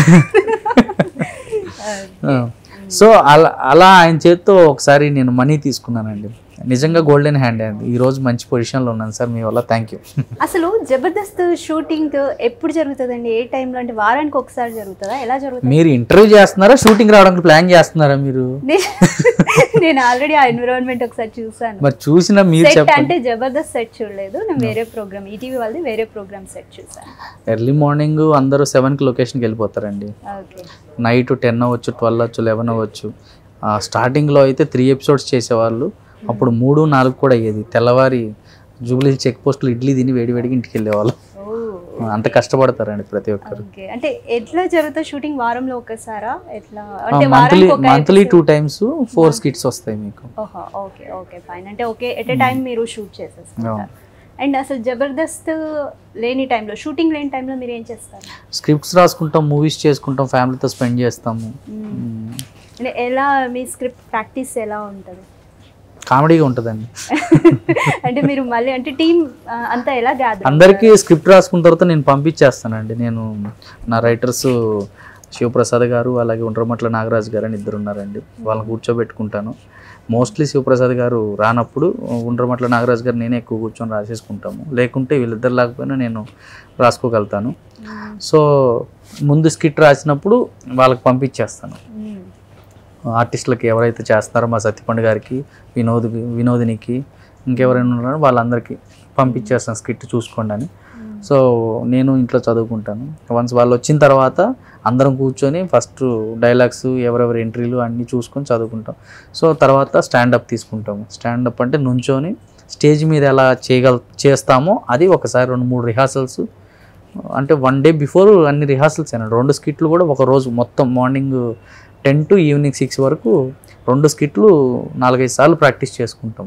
సో అలా అలా ఆయన చేత్తో ఒకసారి నేను మనీ తీసుకున్నానండి నిజంగా గోల్డెన్ హ్యాండ్ అండి ఈ రోజు మంచి పొజిషన్లో ఉన్నాను సార్ మీ వల్ల థ్యాంక్ యూ అసలు జబర్దస్త్ షూటింగ్ ఎప్పుడు జరుగుతుందండి ఏ టైంలో అంటే వారానికి ఒకసారి జరుగుతుందా ఎలా జరుగుతుంది మీరు ఇంటర్వ్యూ చేస్తున్నారా షూటింగ్ రావడానికి ప్లాన్ చేస్తున్నారా మీరు నే- నేను ఆల్రెడీ ఆ ఎన్విరాన్మెంట్ ఒకసారి చూసాను మరి చూసినా మీరు సెట్ చెప్పండి అంటే జబర్దస్త్ సెట్ చూడలేదు నేను వేరే ప్రోగ్రామ్ ఈటీవీ వాళ్ళది వేరే ప్రోగ్రామ్ సెట్ చూసాను ఎర్లీ మార్నింగ్ అందరూ సెవెన్కి లొకేషన్కి వెళ్ళిపోతారండి ఓకే నైట్ టెన్ అవ్వచ్చు ట్వెల్వ్ అవ్వచ్చు లెవెన్ అవ్వచ్చు ఆ, స్టార్టింగ్లో అయితే త్రీ ఎపిసోడ్స్ చేసేవాళ్ళు అప్పుడు మూడు నాలుగు కూడా అయ్యేది తెల్లవారి జూబ్లీ చెక్ పోస్టులు ఇడ్లీ తిని వేడివేడికి ఇంటికి వెళ్ళేవాళ్ళు ఓ అంత కష్టపడతారండి ప్రతి ఒక్కరు ఓకే అంటే ఎట్లా జరుగుతుంది షూటింగ్ వారంలో ఒకసారా ఎట్లా అంటే మంత్లీ వారానికి ఒక monthly two times four skits వస్తాయి మీకు ఓహో ఓకే ఓకే ఫైన్ అంటే ఓకే ఎట్ ఏ టైం మీరు షూట్ చేసేసుకుంటారు అండ్ అసలు జబర్దస్త్ లేని టైంలో షూటింగ్ లేని టైంలో మీరు ఏం చేస్తారు స్క్రిప్ట్స్ రాసుకుంటాం మూవీస్ చేసుకుంటాం ఫ్యామిలీతో స్పెండ్ చేస్తాము మ్మ్. అంటే ఎలా మీ స్క్రిప్ట్ ప్రాక్టీస్ ఎలా ఉంటుంది కామెడీగా ఉంటుందండి అంటే మీరు మళ్ళీ అంటే టీం అంతా ఎలా గ్యాదర్ అందరికీ స్క్రిప్ట్ రాసుకున్న తర్వాత నేను పంపించేస్తానండి నేను నా రైటర్స్ శివప్రసాద్ గారు అలాగే ఉండ్రమట్ల నాగరాజు గారు అని ఇద్దరు ఉన్నారండి వాళ్ళని కూర్చోబెట్టుకుంటాను మోస్ట్లీ శివప్రసాద్ గారు రానప్పుడు ఉండ్రమట్ల నాగరాజు గారు నేనే ఎక్కువ కూర్చొని రాసేసుకుంటాము లేకుంటే వీళ్ళిద్దరు లేకపోయినా నేను రాసుకోగలుగుతాను సో ముందు స్కిట్ రాసినప్పుడు వాళ్ళకి పంపించేస్తాను ఆర్టిస్టులకి ఎవరైతే చేస్తున్నారో మా సత్యపండు గారికి వినోద్ వినోదినికి ఇంకెవరైనా ఉన్నారో వాళ్ళందరికీ పంపించేస్తాను స్కిట్ చూసుకోండి అని సో నేను ఇంట్లో చదువుకుంటాను వన్స్ వాళ్ళు వచ్చిన తర్వాత అందరం కూర్చొని ఫస్ట్ డైలాగ్స్ ఎవరెవరి ఎంట్రీలు అన్నీ చూసుకొని చదువుకుంటాం సో తర్వాత స్టాండప్ తీసుకుంటాము స్టాండప్ అంటే నుంచొని స్టేజ్ మీద ఎలా చేయగల చేస్తామో అది ఒకసారి రెండు మూడు రిహార్సల్స్ అంటే వన్ డే బిఫోర్ అన్ని రిహార్సల్స్ అయినా రెండు స్కిట్లు కూడా ఒక రోజు మొత్తం morning ten to evening six వరకు రెండు స్కిట్లు నాలుగైదు సార్లు ప్రాక్టీస్ చేసుకుంటాం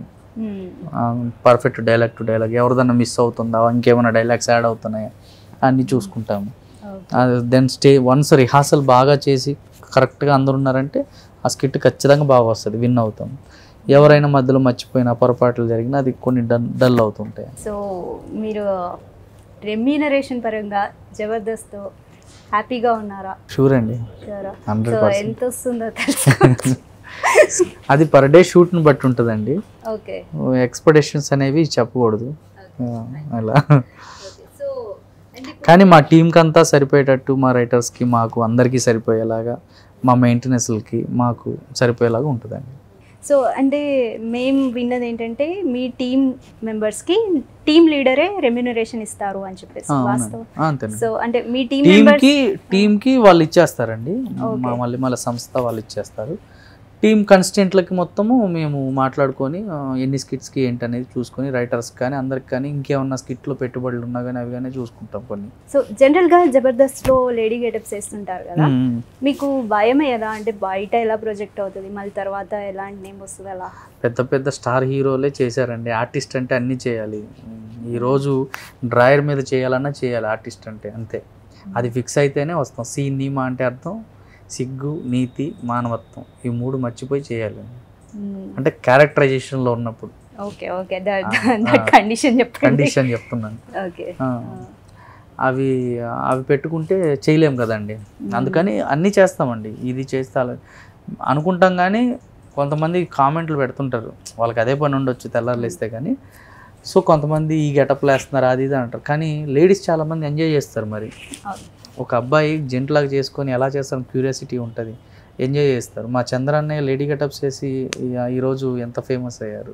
పర్ఫెక్ట్ డైలాగ్ టు డైలాగ్ ఎవరిదన్నా మిస్ అవుతుందా ఇంకేమైనా డైలాగ్స్ యాడ్ అవుతున్నాయా అన్నీ చూసుకుంటాము దెన్ స్టే వన్స్ రిహార్సల్ బాగా చేసి కరెక్ట్గా అందరు ఉన్నారంటే ఆ స్కిట్ ఖచ్చితంగా బాగా వస్తుంది విన్ అవుతాం ఎవరైనా మధ్యలో మర్చిపోయినా పొరపాట్లు జరిగినా అది కొన్ని డల్ డల్ అవుతుంటాయి సో మీరు రెమ్యూనరేషన్ పరంగా జబర్దస్త్ హ్యాపీగా ఉన్నారా షూర్ అండి షూరా హండ్రెడ్ సో పర్సెంట్ ఎంత వస్తుందో తెలుసు అది పర్ డే షూట్ని బట్టి ఉంటుందండి ఓకే ఎక్స్పెక్టేషన్స్ అనేవి చెప్పకూడదు ఆ, అలా సో కానీ మా టీంకి అంతా సరిపోయేటట్టు మా రైటర్స్కి మాకు అందరికీ సరిపోయేలాగా మా మెయింటెనెన్స్లకి మాకు సరిపోయేలాగా ఉంటుందండి సో అంటే మేము విన్నది ఏంటంటే మీ టీం మెంబర్స్కి టీం లీడరే రెమ్యూనరేషన్ ఇస్తారు అని చెప్పేసి ఆ, వాస్తవం అవునండి. ఆ, అంతేనండి సో అంటే మీ టీం మెంబర్స్ టీంకి టీంకి వాళ్ళు ఇచ్చేస్తారండి Okay. మా మళ్ళీ మళ్ళీ సంస్థ వాళ్ళు ఇచ్చేస్తారు టీం కన్స్టెంట్లకి మొత్తము మేము మాట్లాడుకొని ఆ, ఎన్ని స్కిట్స్కి ఏంటి అనేది చూసుకొని రైటర్స్ కానీ అందరికి కానీ ఇంకేమన్నా స్కిట్లో పెట్టుబడులు ఉన్నా కానీ అవి కానీ చూసుకుంటాం కొన్ని సో జనరల్గా జబర్దస్త్లో లేడీ గెటప్స్ వేస్తుంటారు కదా మ్మ్. మీకు భయం ఏదా అంటే బయట ఎలా ప్రొజెక్ట్ అవుతుంది మళ్ళీ తర్వాత ఎలాంటి నేమ్ వస్తుంది అలా పెద్ద పెద్ద స్టార్ హీరోలే చేశారండి ఆర్టిస్ట్ అంటే అన్నీ చేయాలి ఈరోజు డ్రాయర్ మీద చేయాలన్నా చేయాలి ఆర్టిస్ట్ అంటే అంతే అది ఫిక్స్ అయితేనే వస్తాం సీ నీమా అంటే అర్థం సిగ్గు నీతి మానవత్వం ఈ మూడు మర్చిపోయి చేయాలి అంటే క్యారెక్టరైజేషన్లో ఉన్నప్పుడు ఓకే ఓకే ఆ. కండిషన్ చెప్పండి కండిషన్ చెప్తున్నాను ఓకే ఆ. అవి అవి పెట్టుకుంటే చేయలేం కదండి అందుకని అన్నీ చేస్తామండి ఇది చేస్తే అలా అనుకుంటాం కానీ కొంతమంది కామెంట్లు పెడుతుంటారు వాళ్ళకి అదే పని ఉండొచ్చు తెల్లారులేస్తే కానీ సో కొంతమంది ఈ గెటప్లు వేస్తున్నారు అది ఇది అంటారు కానీ లేడీస్ చాలామంది ఎంజాయ్ చేస్తారు మరి అవును. ఒక అబ్బాయి జెంట్లాగా చేసుకొని ఎలా చేస్తారని క్యూరియాసిటీ ఉంటుంది ఎంజాయ్ చేస్తారు మా చంద్ర అన్నయ్య లేడీ గెటప్స్ చేసి ఈ- ఈరోజు ఎంత ఫేమస్ అయ్యారు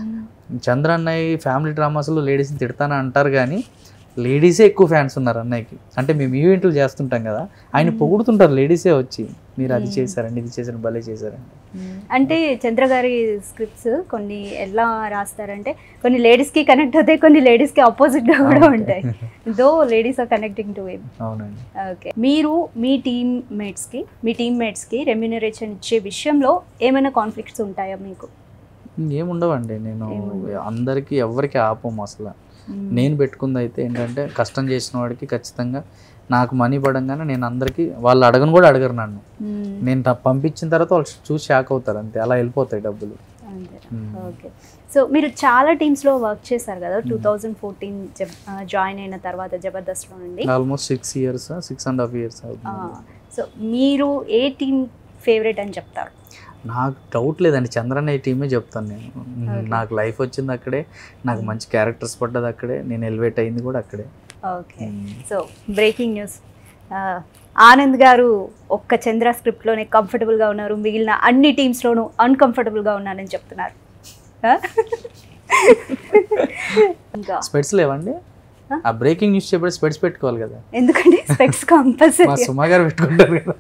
చంద్ర అన్నయ్య ఫ్యామిలీ డ్రామాస్లో లేడీస్ని తిడతానని అంటారు కానీ లేడీసే ఎక్కువ ఫ్యాన్స్ ఉన్నారు అన్నయ్యకి అంటే మేము ఈవెంట్లు చేస్తుంటాం కదా ఆయన పొగుడుతుంటారు లేడీసే వచ్చి మీరు అది చేశారండి ఇది చేశారండి భలే చేశారండి అంటే చంద్ర గారి స్క్రిప్ట్స్ కొన్ని ఎలా రాస్తారంటే కొన్ని లేడీస్కి కనెక్ట్ అవుతాయి కొన్ని లేడీస్కి ఆపోజిట్గా కూడా ఉంటాయి though ladies are connecting to him అవునండి ఓకే మీరు మీ టీమ్ మేట్స్కి మీ టీమ్ మేట్స్కి రెమ్యూనరేషన్ ఇచ్చే విషయంలో ఏమైనా కాన్ఫ్లిక్ట్స్ ఉంటాయా మీకు ఏముండవండి నేను ఏముండవు. అందరికీ ఎవరికి ఆపము అసలు నేను పెట్టుకుంది అయితే ఏంటంటే కష్టం చేసిన వాడికి ఖచ్చితంగా నాకు మనీ పడంగానే నేను అందరికీ వాళ్ళు అడగను కూడా అడగరు నన్ను మ్మ్. నేను ట- పంపించిన తర్వాత వాళ్ళు చూసి షాక్ అవుతారు అంతే అలా వెళ్ళిపోతాయి డబ్బులు అంతే మ్మ్. ఓకే సో మీరు చాలా టీమ్స్లో వర్క్ చేశారు కదా టూ థౌజండ్ ఫోర్టీన్ జాయిన్ అయిన తర్వాత జబర్దస్త్లో నుండి almost six years six and half years ఆ, అవుతుంది సో మీరు ఏ టీమ్ ఫేవరెట్ అని చెప్తారు నాకు డౌట్ లేదండి చంద్రన్న ఈ టీమే చెప్తాను నేను Okay. నాకు లైఫ్ వచ్చింది అక్కడే నాకు మంచి క్యారెక్టర్స్ పడ్డది అక్కడే నేను ఎలివేట్ అయింది కూడా అక్కడే okay so breaking news Anand garu ఒక్క చంద్ర స్క్రిప్ట్లోనే కంఫర్టబుల్గా ఉన్నారు మిగిలిన అన్ని టీమ్స్లోనూ అన్కంఫర్టబుల్గా ఉన్నానని చెప్తున్నారు ఆ? ఇంకా స్పెట్స్ లేవండి Huh? ఆ బ్రేకింగ్ న్యూస్ చెప్పి స్పెట్స్ పెట్టుకోవాలి కదా ఎందుకంటే స్పెక్ట్స్ మా కంపల్సరీ సుమా గారు పెట్టుకుంటారు కదా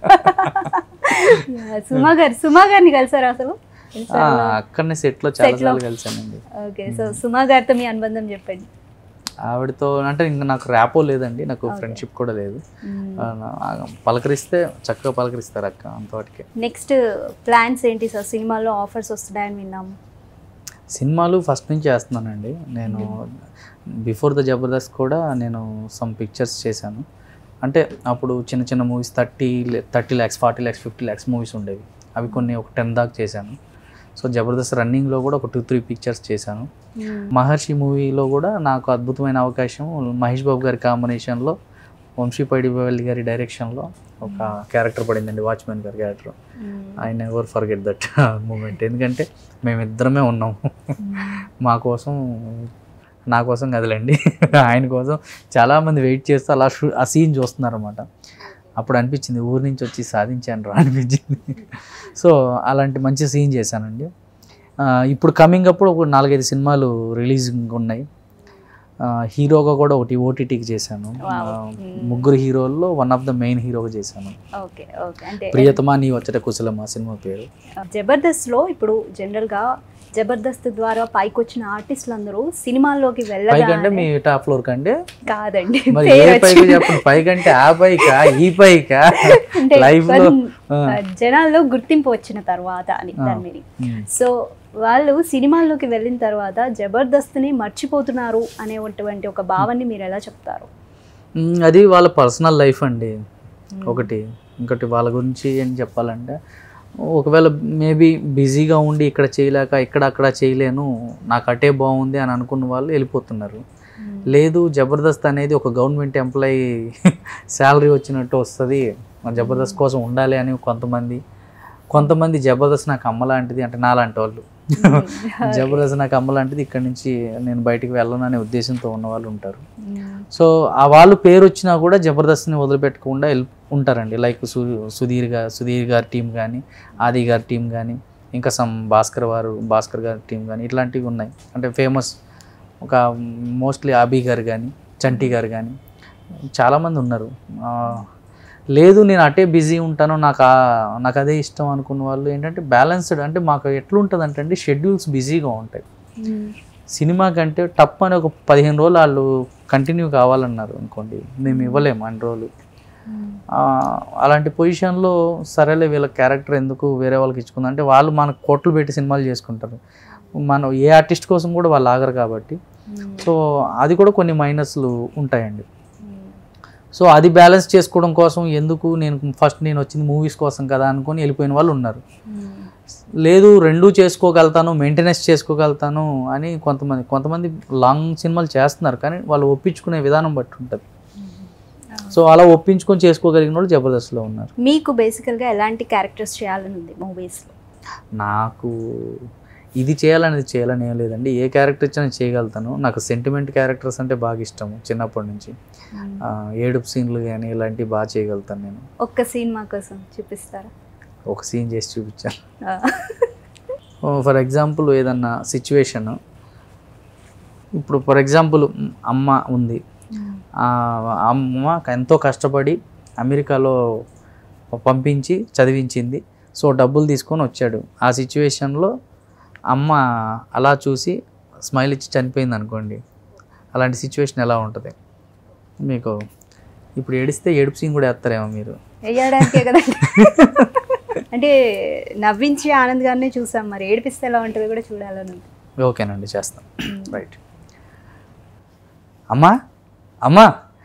సుమా గారు సుమా గారిని కలిసారు అసలు ఆ, అక్కడనే సెట్ లో చాలా Set లో. సార్లు కలిసానండి ఓకే సో సుమా గారితో మీ అనుబంధం చెప్పండి ఆవిడతో అంటే ఇంకా నాకు ర్యాపో లేదండి నాకు Okay. ఫ్రెండ్షిప్ కూడా లేదు ఆ, నా- పలకరిస్తే చక్కగా పలకరిస్తారు అక్క అంతవరకే నెక్స్ట్ ప్లాన్స్ ఏంటి సార్ సినిమాలో ఆఫర్స్ వస్తున్నాయని విన్నాము సినిమాలు ఫస్ట్ నుంచి చేస్తున్నానండి నేను బిఫోర్ ద జబర్దస్త్ కూడా నేను సమ్ పిక్చర్స్ చేశాను అంటే అప్పుడు చిన్న చిన్న movies thirty thirty lakhs forty lakhs fifty lakhs movies ఉండేవి అవి కొన్ని ఒక టెన్ దాకా చేశాను సో జబర్దస్త్ రన్నింగ్లో కూడా ఒక టూ త్రీ పిక్చర్స్ చేశాను మహర్షి మూవీలో కూడా నాకు అద్భుతమైన అవకాశం మహేష్ బాబు గారి కాంబినేషన్లో వంశీ పైడిపల్లి గారి డైరెక్షన్లో ఒక క్యారెక్టర్ పడిందండి వాచ్మెన్ గారి character I never forget that moment ఎందుకంటే మేమిద్దరమే ఉన్నాము మా కోసం నా కోసం కదలండి ఆయన కోసం చాలామంది వెయిట్ చేస్తూ అలా షూ ఆ సీన్ చూస్తున్నారు అనమాట అప్పుడు అనిపించింది ఊరి నుంచి వచ్చి సాధించాను రా అనిపించింది సో అలాంటి మంచి సీన్ చేశానండి ఆ, ఇప్పుడు కమింగ్ అప్పుడు ఒక నాలుగైదు సినిమాలు రిలీజింగ్ ఉన్నాయి ఆ, హీరోగా కూడా ఒకటి ఓటీటీకి చేశాను Wow. ఆ, Hmm. ముగ్గురు హీరోల్లో వన్ ఆఫ్ ద మెయిన్ హీరోగా చేశాను ఓకే ఓకే అంటే ప్రియతమా నీ వచ్చట కుశలమా సినిమా పేరు జబర్దస్త్లో ఇప్పుడు జనరల్గా జబర్దస్త్ ద్వారా పైకొచ్చిన ఆర్టిస్టులు అందరూ సినిమాల్లోకి పైకంటే వెళ్ళగానే మీ టాప్ ఫ్లోర్ కంటే కాదండి మరి పేరు ఏ పైకి వచ్చి- చెప్పండి పైకంటే ఆ పైకా ఈ పైకా అంటే లైఫ్ లో కొన్ని, ఆ. ఆ, జనాల్లో గుర్తింపు వచ్చిన తర్వాత అని ఆ. దాని మీద ఉమ్. సో వాళ్ళు సినిమాల్లోకి వెళ్ళిన తర్వాత జబర్దస్త్ని మర్చిపోతున్నారు అనేటువంటి ఒక భావాన్ని మీరు ఎలా చెప్తారు ఉమ్, అది వాళ్ళ పర్సనల్ లైఫ్ అండి ఒకటి ఇంకోటి వాళ్ళ గురించి ఏం చెప్పాలంటే ఒకవేళ మేబీ బిజీగా ఉండి ఇక్కడ చేయలేక ఇక్కడ అక్కడ చేయలేను నాకు అటే బాగుంది అని అనుకున్న వాళ్ళు వెళ్ళిపోతున్నారు లేదు జబర్దస్త్ అనేది ఒక గవర్నమెంట్ ఎంప్లాయీ శాలరీ వచ్చినట్టు వస్తుంది ఆ జబర్దస్త్ కోసం ఉండాలి అని కొంతమంది కొంతమంది జబర్దస్త్ నాకు అమ్మ లాంటిది అంటే నాలాంటి వాళ్ళు జబర్దస్త్ నాకు అమ్మ లాంటిది ఇక్కడ నుంచి నేను బయటికి వెళ్ళను అనే ఉద్దేశంతో ఉన్న వాళ్ళు ఉంటారు సో ఆ వాళ్ళు పేరు వచ్చినా కూడా జబర్దస్త్ని వదిలిపెట్టకుండా వెళ్ళి ఉంటారండి లైక్ సు సుధీర్ గారు సుధీర్ గారి టీం కానీ ఆది గారి టీం కానీ ఇంకా సమ్ భాస్కర్ వారు భాస్కర్ గారి టీం కానీ ఇట్లాంటివి ఉన్నాయి అంటే ఫేమస్ ఒక మోస్ట్లీ ఆబీ గారు కానీ చంటి గారు కానీ చాలామంది ఉన్నారు ఆ, లేదు నేను అటే బిజీ ఉంటాను నాకు ఆ- నాకు అదే ఇష్టం అనుకున్న వాళ్ళు ఏంటంటే బ్యాలెన్స్డ్ అంటే మాకు ఎట్లుంటుంది అంటే అండి షెడ్యూల్స్ బిజీగా ఉంటాయి సినిమా కంటే టప్ అని ఒక పదిహేను రోజులు వాళ్ళు కంటిన్యూ కావాలన్నారు అనుకోండి మేము ఇవ్వలేము అన్ని రోజులు ఆ, అలాంటి పొజిషన్లో సరేలే వీళ్ళ క్యారెక్టర్ ఎందుకు వేరే వాళ్ళకి ఇచ్చుకుందాం అంటే వాళ్ళు మనకు కోట్లు పెట్టి సినిమాలు చేసుకుంటారు మనం ఏ ఆర్టిస్ట్ కోసం కూడా వాళ్ళు ఆగరు కాబట్టి సో అది కూడా కొన్ని మైనస్లు ఉంటాయండి సో అది బ్యాలెన్స్ చేసుకోవడం కోసం ఎందుకు నేను ఫస్ట్ నేను వచ్చింది మూవీస్ కోసం కదా అనుకొని వెళ్ళిపోయిన వాళ్ళు ఉన్నారు లేదు రెండూ చేసుకోగలుగుతాను మెయింటెనెన్స్ చేసుకోగలుగుతాను అని కొంతమంది కొంతమంది లాంగ్ సినిమాలు చేస్తున్నారు కానీ వాళ్ళు ఒప్పించుకునే విధానం బట్టి ఉంటుంది సో అలా ఒప్పించుకొని చేసుకోగలిగిన వాళ్ళు జబర్దస్త్లో ఉన్నారు మీకు బేసికల్గా ఎలాంటి క్యారెక్టర్స్ చేయాలని ఉంది మూవీస్లో నాకు ఇది చేయాలనేది చేయాలని ఏం లేదండి ఏ క్యారెక్టర్ ఇచ్చినా చేయగలుగుతాను నాకు సెంటిమెంట్ క్యారెక్టర్స్ అంటే బాగా ఇష్టము చిన్నప్పటి నుంచి ఆ, ఏడుపు సీన్లు కానీ ఇలాంటివి బాగా చేయగలుగుతాను నేను ఒక్క సీన్ మా కోసం చూపిస్తారా ఒక సీన్ చేసి చూపించాను ఆ. ఫర్ ఎగ్జాంపుల్ ఏదన్నా సిచ్యువేషన్ ఇప్పుడు ఫర్ ఎగ్జాంపుల్ అమ్మ ఉంది ఆ అమ్మ ఎంతో కష్టపడి అమెరికాలో పంపించి చదివించింది సో డబ్బులు తీసుకొని వచ్చాడు ఆ సిచ్యువేషన్లో అమ్మ అలా చూసి స్మైల్ ఇచ్చి చనిపోయింది అనుకోండి అలాంటి సిచ్యువేషన్ ఎలా ఉంటుంది మీకు ఇప్పుడు ఏడిస్తే ఏడుపు సీన్ కూడా వేస్తారేమో మీరు వేయడానికే కదండి అంటే నవ్వించి ఆనంద్ గారినే చూసాం మరి ఏడిపిస్తే ఎలా ఉంటుందో కూడా చూడాలని ఉంది ఓకేనండి చేస్తాం రైట్ అమ్మా అమ్మా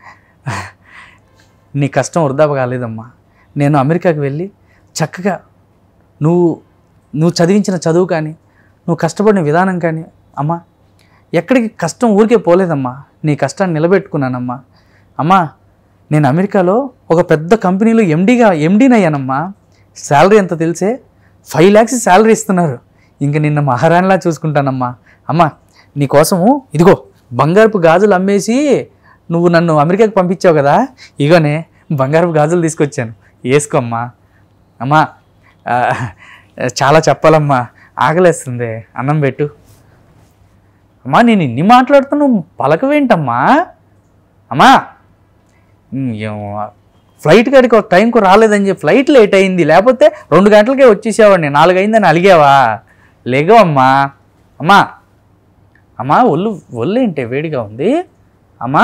నీ కష్టం వృధా కాలేదమ్మా నేను అమెరికాకి వెళ్ళి చక్కగా నువ్వు నువ్వు చదివించిన చదువు కానీ నువ్వు కష్టపడిన విధానం కానీ అమ్మా ఎక్కడికి కష్టం ఊరికే పోలేదమ్మా నీ కష్టాన్ని నిలబెట్టుకున్నానమ్మా అమ్మా నేను అమెరికాలో ఒక పెద్ద కంపెనీలో ఎండీగా ఎండీని అయ్యానమ్మా శాలరీ ఎంత తెలిసే ఫైవ్ ల్యాక్స్ శాలరీ ఇస్తున్నారు ఇంక నిన్న మహారాణిలా చూసుకుంటానమ్మా అమ్మా నీకోసము ఇదిగో బంగారపు గాజులు అమ్మేసి నువ్వు నన్ను అమెరికాకి పంపించావు కదా ఇగోనే బంగారపు గాజులు తీసుకొచ్చాను వేసుకోమ్మా అమ్మా ఆ, చాలా చెప్పాలమ్మా ఆకలేస్తుంది అన్నం పెట్టు అమ్మా నేను ఇన్ని మాట్లాడుతున్నావు పలకవేంటమ్మా అమ్మా ఉమ్, ఏం- ఫ్లైట్ కాడికి ఒక టైంకు రాలేదని చెప్పి ఫ్లైట్ లేట్ అయింది లేకపోతే రెండు గంటలకే వచ్చేసేవాడిని నాలుగు అయిందని అలిగావా లేగవమ్మా అమ్మా అమ్మా ఒళ్ళు ఒళ్ళు ఏంటే వేడిగా ఉంది అమ్మా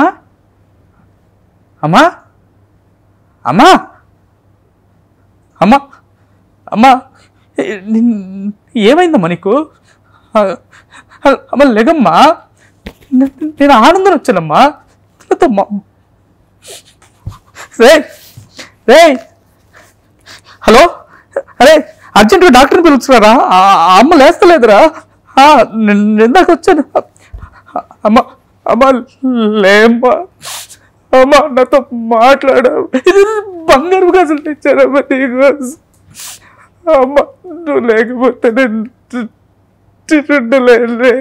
అమ్మా అమ్మా అమ్మా అమ్మా ఏ- నిన్- ఏమైందమ్మా నీకు ఆ, అమ్మ లేదమ్మా నే- నేను ఆనందం వచ్చానమ్మా నాతో మా- రే రే హలో అరే అర్జెంటుగా డాక్టర్ని పిలుచుకున్నారా ఆ ఆ అమ్మ లేస్తలేదురా ఆ, నేను నేను ఇందాక వచ్చాను అమ్మ అమ్మ లేమ్మా అమ్మ నాతో మాట్లాడావు ఇది బంగారు గజలు తెచ్చారమ్మ నీకోసం అమ్మ నువ్వు లేకపోతే నేను తిండలేదే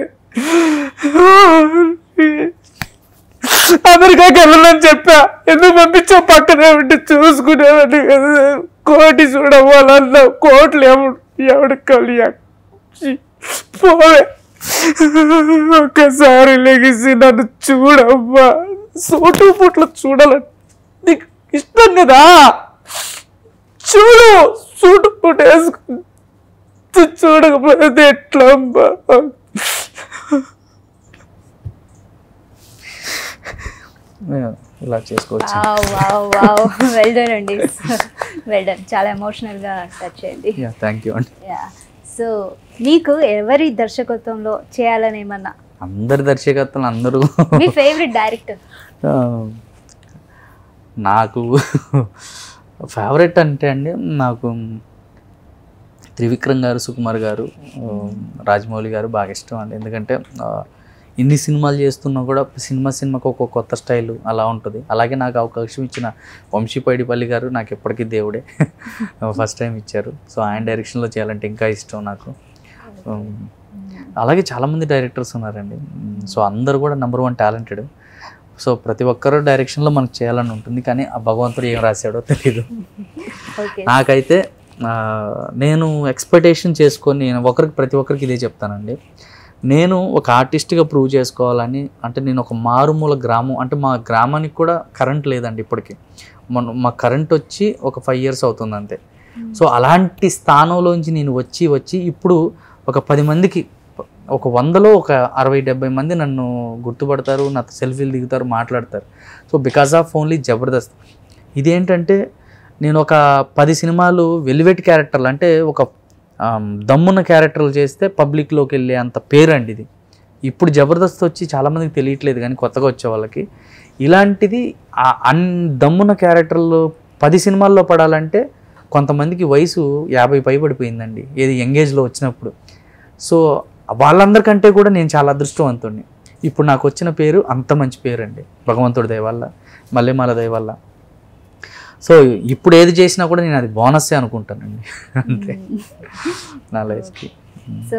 అమెరికాకి వెళ్ళాలని చెప్పా ఎందుకు పంపించావు పక్కనే ఉండి చూసుకునేవాడిని కదా కోటి చూడవాలన్నా కోట్లు ఎవడు ఎవడికి కలియా పోవే ఒక్కసారి లెగిసి నన్ను చూడమ్మా సోటు పుట్లు చూడాలని నీకు ఇష్టం కదా చూడు సూటు పుట్టు వేసుకుని చూడకపోతే ఎట్లా అమ్మా ఇలా చేసుకోవచ్చు wow wow wow well done అండి వెల్ డన్ చాలా ఎమోషనల్గా టచ్ అయింది థ్యాంక్ యూ అండి యా సో మీకు ఎవరి దర్శకత్వంలో చేయాలని ఏమన్నా అందరి దర్శకత్వం అందరూ మీ ఫేవరెట్ డైరెక్టర్ ఆ, నాకు ఫేవరెట్ అంటే అండి నాకు త్రివిక్రమ్ గారు సుకుమార్ గారు ఆ, రాజమౌళి గారు బాగా ఇష్టం అండి ఎందుకంటే ఆ, ఇన్ని సినిమాలు చేస్తున్నా కూడా సినిమా సినిమాకి ఒక కొత్త స్టైల్ అలా ఉంటుంది అలాగే నాకు అవకాశం ఇచ్చిన వంశీపైడిపల్లి గారు నాకు ఎప్పటికీ దేవుడే ఫస్ట్ టైం ఇచ్చారు సో ఆయన డైరెక్షన్లో చేయాలంటే ఇంకా ఇష్టం నాకు ఉమ్, అలాగే చాలామంది డైరెక్టర్స్ ఉన్నారండి ఉమ్, సో అందరూ కూడా నెంబర్ వన్ టాలెంటెడ్ సో ప్రతి ఒక్కరు డైరెక్షన్లో మనకు చేయాలని ఉంటుంది కానీ ఆ భగవంతుడు ఏం రాశాడో తెలియదు ఓకే నాకైతే ఆ, నేను ఎక్స్పెక్టేషన్ చేసుకొని నేను ఒకరికి ప్రతి ఒక్కరికి ఇదే చెప్తానండి నేను ఒక ఆర్టిస్ట్గా ప్రూవ్ చేసుకోవాలని అంటే నేను ఒక మారుమూల గ్రామం అంటే మా గ్రామానికి కూడా కరెంట్ లేదండి ఇప్పటికి మన మా కరెంట్ వచ్చి ఒక ఫైవ్ ఇయర్స్ అవుతుంది అంతే సో అలాంటి స్థానంలోంచి నేను వచ్చి వచ్చి ఇప్పుడు ఒక పది మందికి ఒక వందలో ఒక అరవై డెబ్బై మంది నన్ను గుర్తుపడతారు నాతో సెల్ఫీలు దిగుతారు మాట్లాడతారు so because of only Jabardasth ఇదేంటంటే నేను ఒక పది సినిమాలు వెలివెట్ క్యారెక్టర్లు అంటే ఒక ఆమ్, దమ్మున్న క్యారెక్టర్లు చేస్తే పబ్లిక్లోకి వెళ్ళే అంత పేరు అండి ఇది ఇప్పుడు జబర్దస్త్ వచ్చి చాలామందికి తెలియట్లేదు కానీ కొత్తగా వచ్చే వాళ్ళకి ఇలాంటిది ఆ అన్ దమ్మున్న క్యారెక్టర్లు పది సినిమాల్లో పడాలంటే కొంతమందికి వయసు యాభై పైబడిపోయిందండి ఏది యంగేజ్లో వచ్చినప్పుడు సో వాళ్ళందరికంటే కూడా నేను చాలా అదృష్టవంతుడిని ఇప్పుడు నాకు వచ్చిన పేరు అంత మంచి పేరు అండి భగవంతుడి దయ వల్ల మల్లెమాల దయ వల్ల సో ఇప్పుడు ఏది చేసినా కూడా నేను అది బోనస్సే అనుకుంటానండి అంతే నా లైఫ్కి సో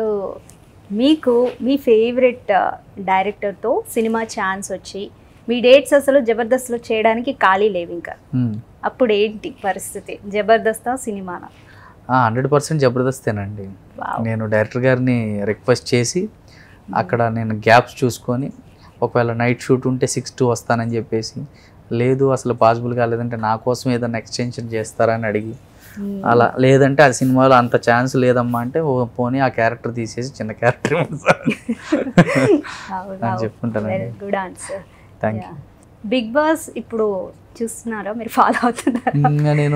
మీకు మీ ఫేవరెట్ డైరెక్టర్తో సినిమా ఛాన్స్ వచ్చి మీ డేట్స్ అసలు జబర్దస్త్లో చేయడానికి ఖాళీ లేవు ఇంకా అప్పుడు ఏంటి పరిస్థితి జబర్దస్తా సినిమానా హండ్రెడ్ పర్సెంట్ జబర్దస్తేనండి వావ్. నేను డైరెక్టర్ గారిని రిక్వెస్ట్ చేసి అక్కడ నేను గ్యాప్స్ చూసుకొని ఒకవేళ నైట్ షూట్ ఉంటే సిక్స్ టు వస్తానని చెప్పేసి లేదు అసలు పాసిబుల్ కాలేదంటే నా కోసం ఏదైనా ఎక్స్టెన్షన్ చేస్తారా అని అడిగి అలా లేదంటే ఆ సినిమాలో అంత ఛాన్స్ లేదమ్మా అంటే ఓ పోనీ ఆ క్యారెక్టర్ తీసేసి చిన్న క్యారెక్టర్ అని చెప్పుకుంటానండి good answer thank you Big Boss ఇప్పుడు చూస్తున్నారా మీరు ఫాలో అవుతున్నారా ఇంకా నేను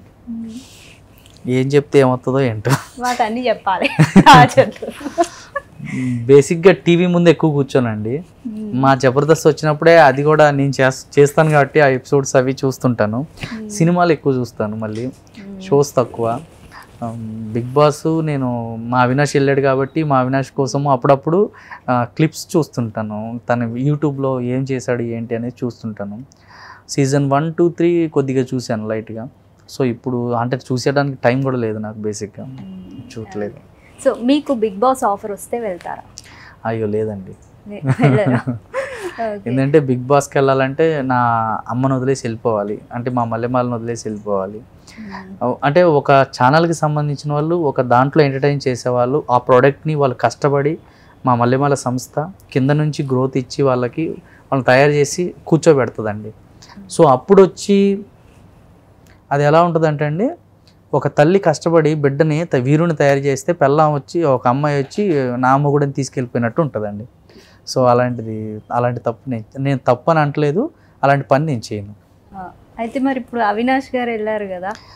ఏం చెప్తే ఏమవుతుందో ఏంటో మాకు అన్ని చెప్పాలి రాజద్దు. బేసిక్గా టీవీ ముందు ఎక్కువ కూర్చోనండి మా జబర్దస్త్ వచ్చినప్పుడే అది కూడా నేను చేస్- చేస్తాను కాబట్టి ఆ ఎపిసోడ్స్ అవి చూస్తుంటాను సినిమాలు ఎక్కువ చూస్తాను మళ్ళీ షోస్ తక్కువ బిగ్ బాస్ నేను మా అవినాష్ వెళ్ళాడు కాబట్టి మా అవినాష్ కోసము అప్పుడప్పుడు క్లిప్స్ చూస్తుంటాను తను యూట్యూబ్లో ఏం చేశాడు ఏంటి అనేది చూస్తుంటాను సీజన్ వన్ టూ త్రీ కొద్దిగా చూశాను లైట్గా సో ఇప్పుడు అంటే చూసేయడానికి టైం కూడా లేదు నాకు బేసిక్గా చూడలేదు సో మీకు బిగ్ బాస్ ఆఫర్ వస్తే వెళ్తారా అయ్యో లేదండి వెళ్ళరా? Okay. ఎందుకంటే బిగ్ బాస్కి వెళ్ళాలంటే నా అమ్మను వదిలేసి వెళ్ళిపోవాలి అంటే మా మల్లెమాలను వదిలేసి వెళ్ళిపోవాలి అవ్- అంటే ఒక ఛానల్కి సంబంధించిన వాళ్ళు ఒక దాంట్లో ఎంటర్టైన్ చేసేవాళ్ళు ఆ ప్రోడక్ట్ని వాళ్ళు కష్టపడి మా మల్లెమాల సంస్థ కింద నుంచి గ్రోత్ ఇచ్చి వాళ్ళకి వాళ్ళని తయారు చేసి కూర్చోబెడుతుందండి సో అప్పుడు వచ్చి అది ఎలా ఉంటుందంటే అండి ఒక తల్లి కష్టపడి బిడ్డని త- వీరుని తయారు చేస్తే పెళ్ళాం వచ్చి ఒక అమ్మాయి వచ్చి నా మొగుడని తీసుకెళ్ళిపోయినట్టు ఉంటుందండి సో అలాంటిది అలాంటి తప్పు నేను నేను తప్పు అని అంటలేదు అలాంటి పని నేను చేయను ఆ, అయితే మరి ఇప్పుడు అవినాష్ గారు వెళ్ళారు కదా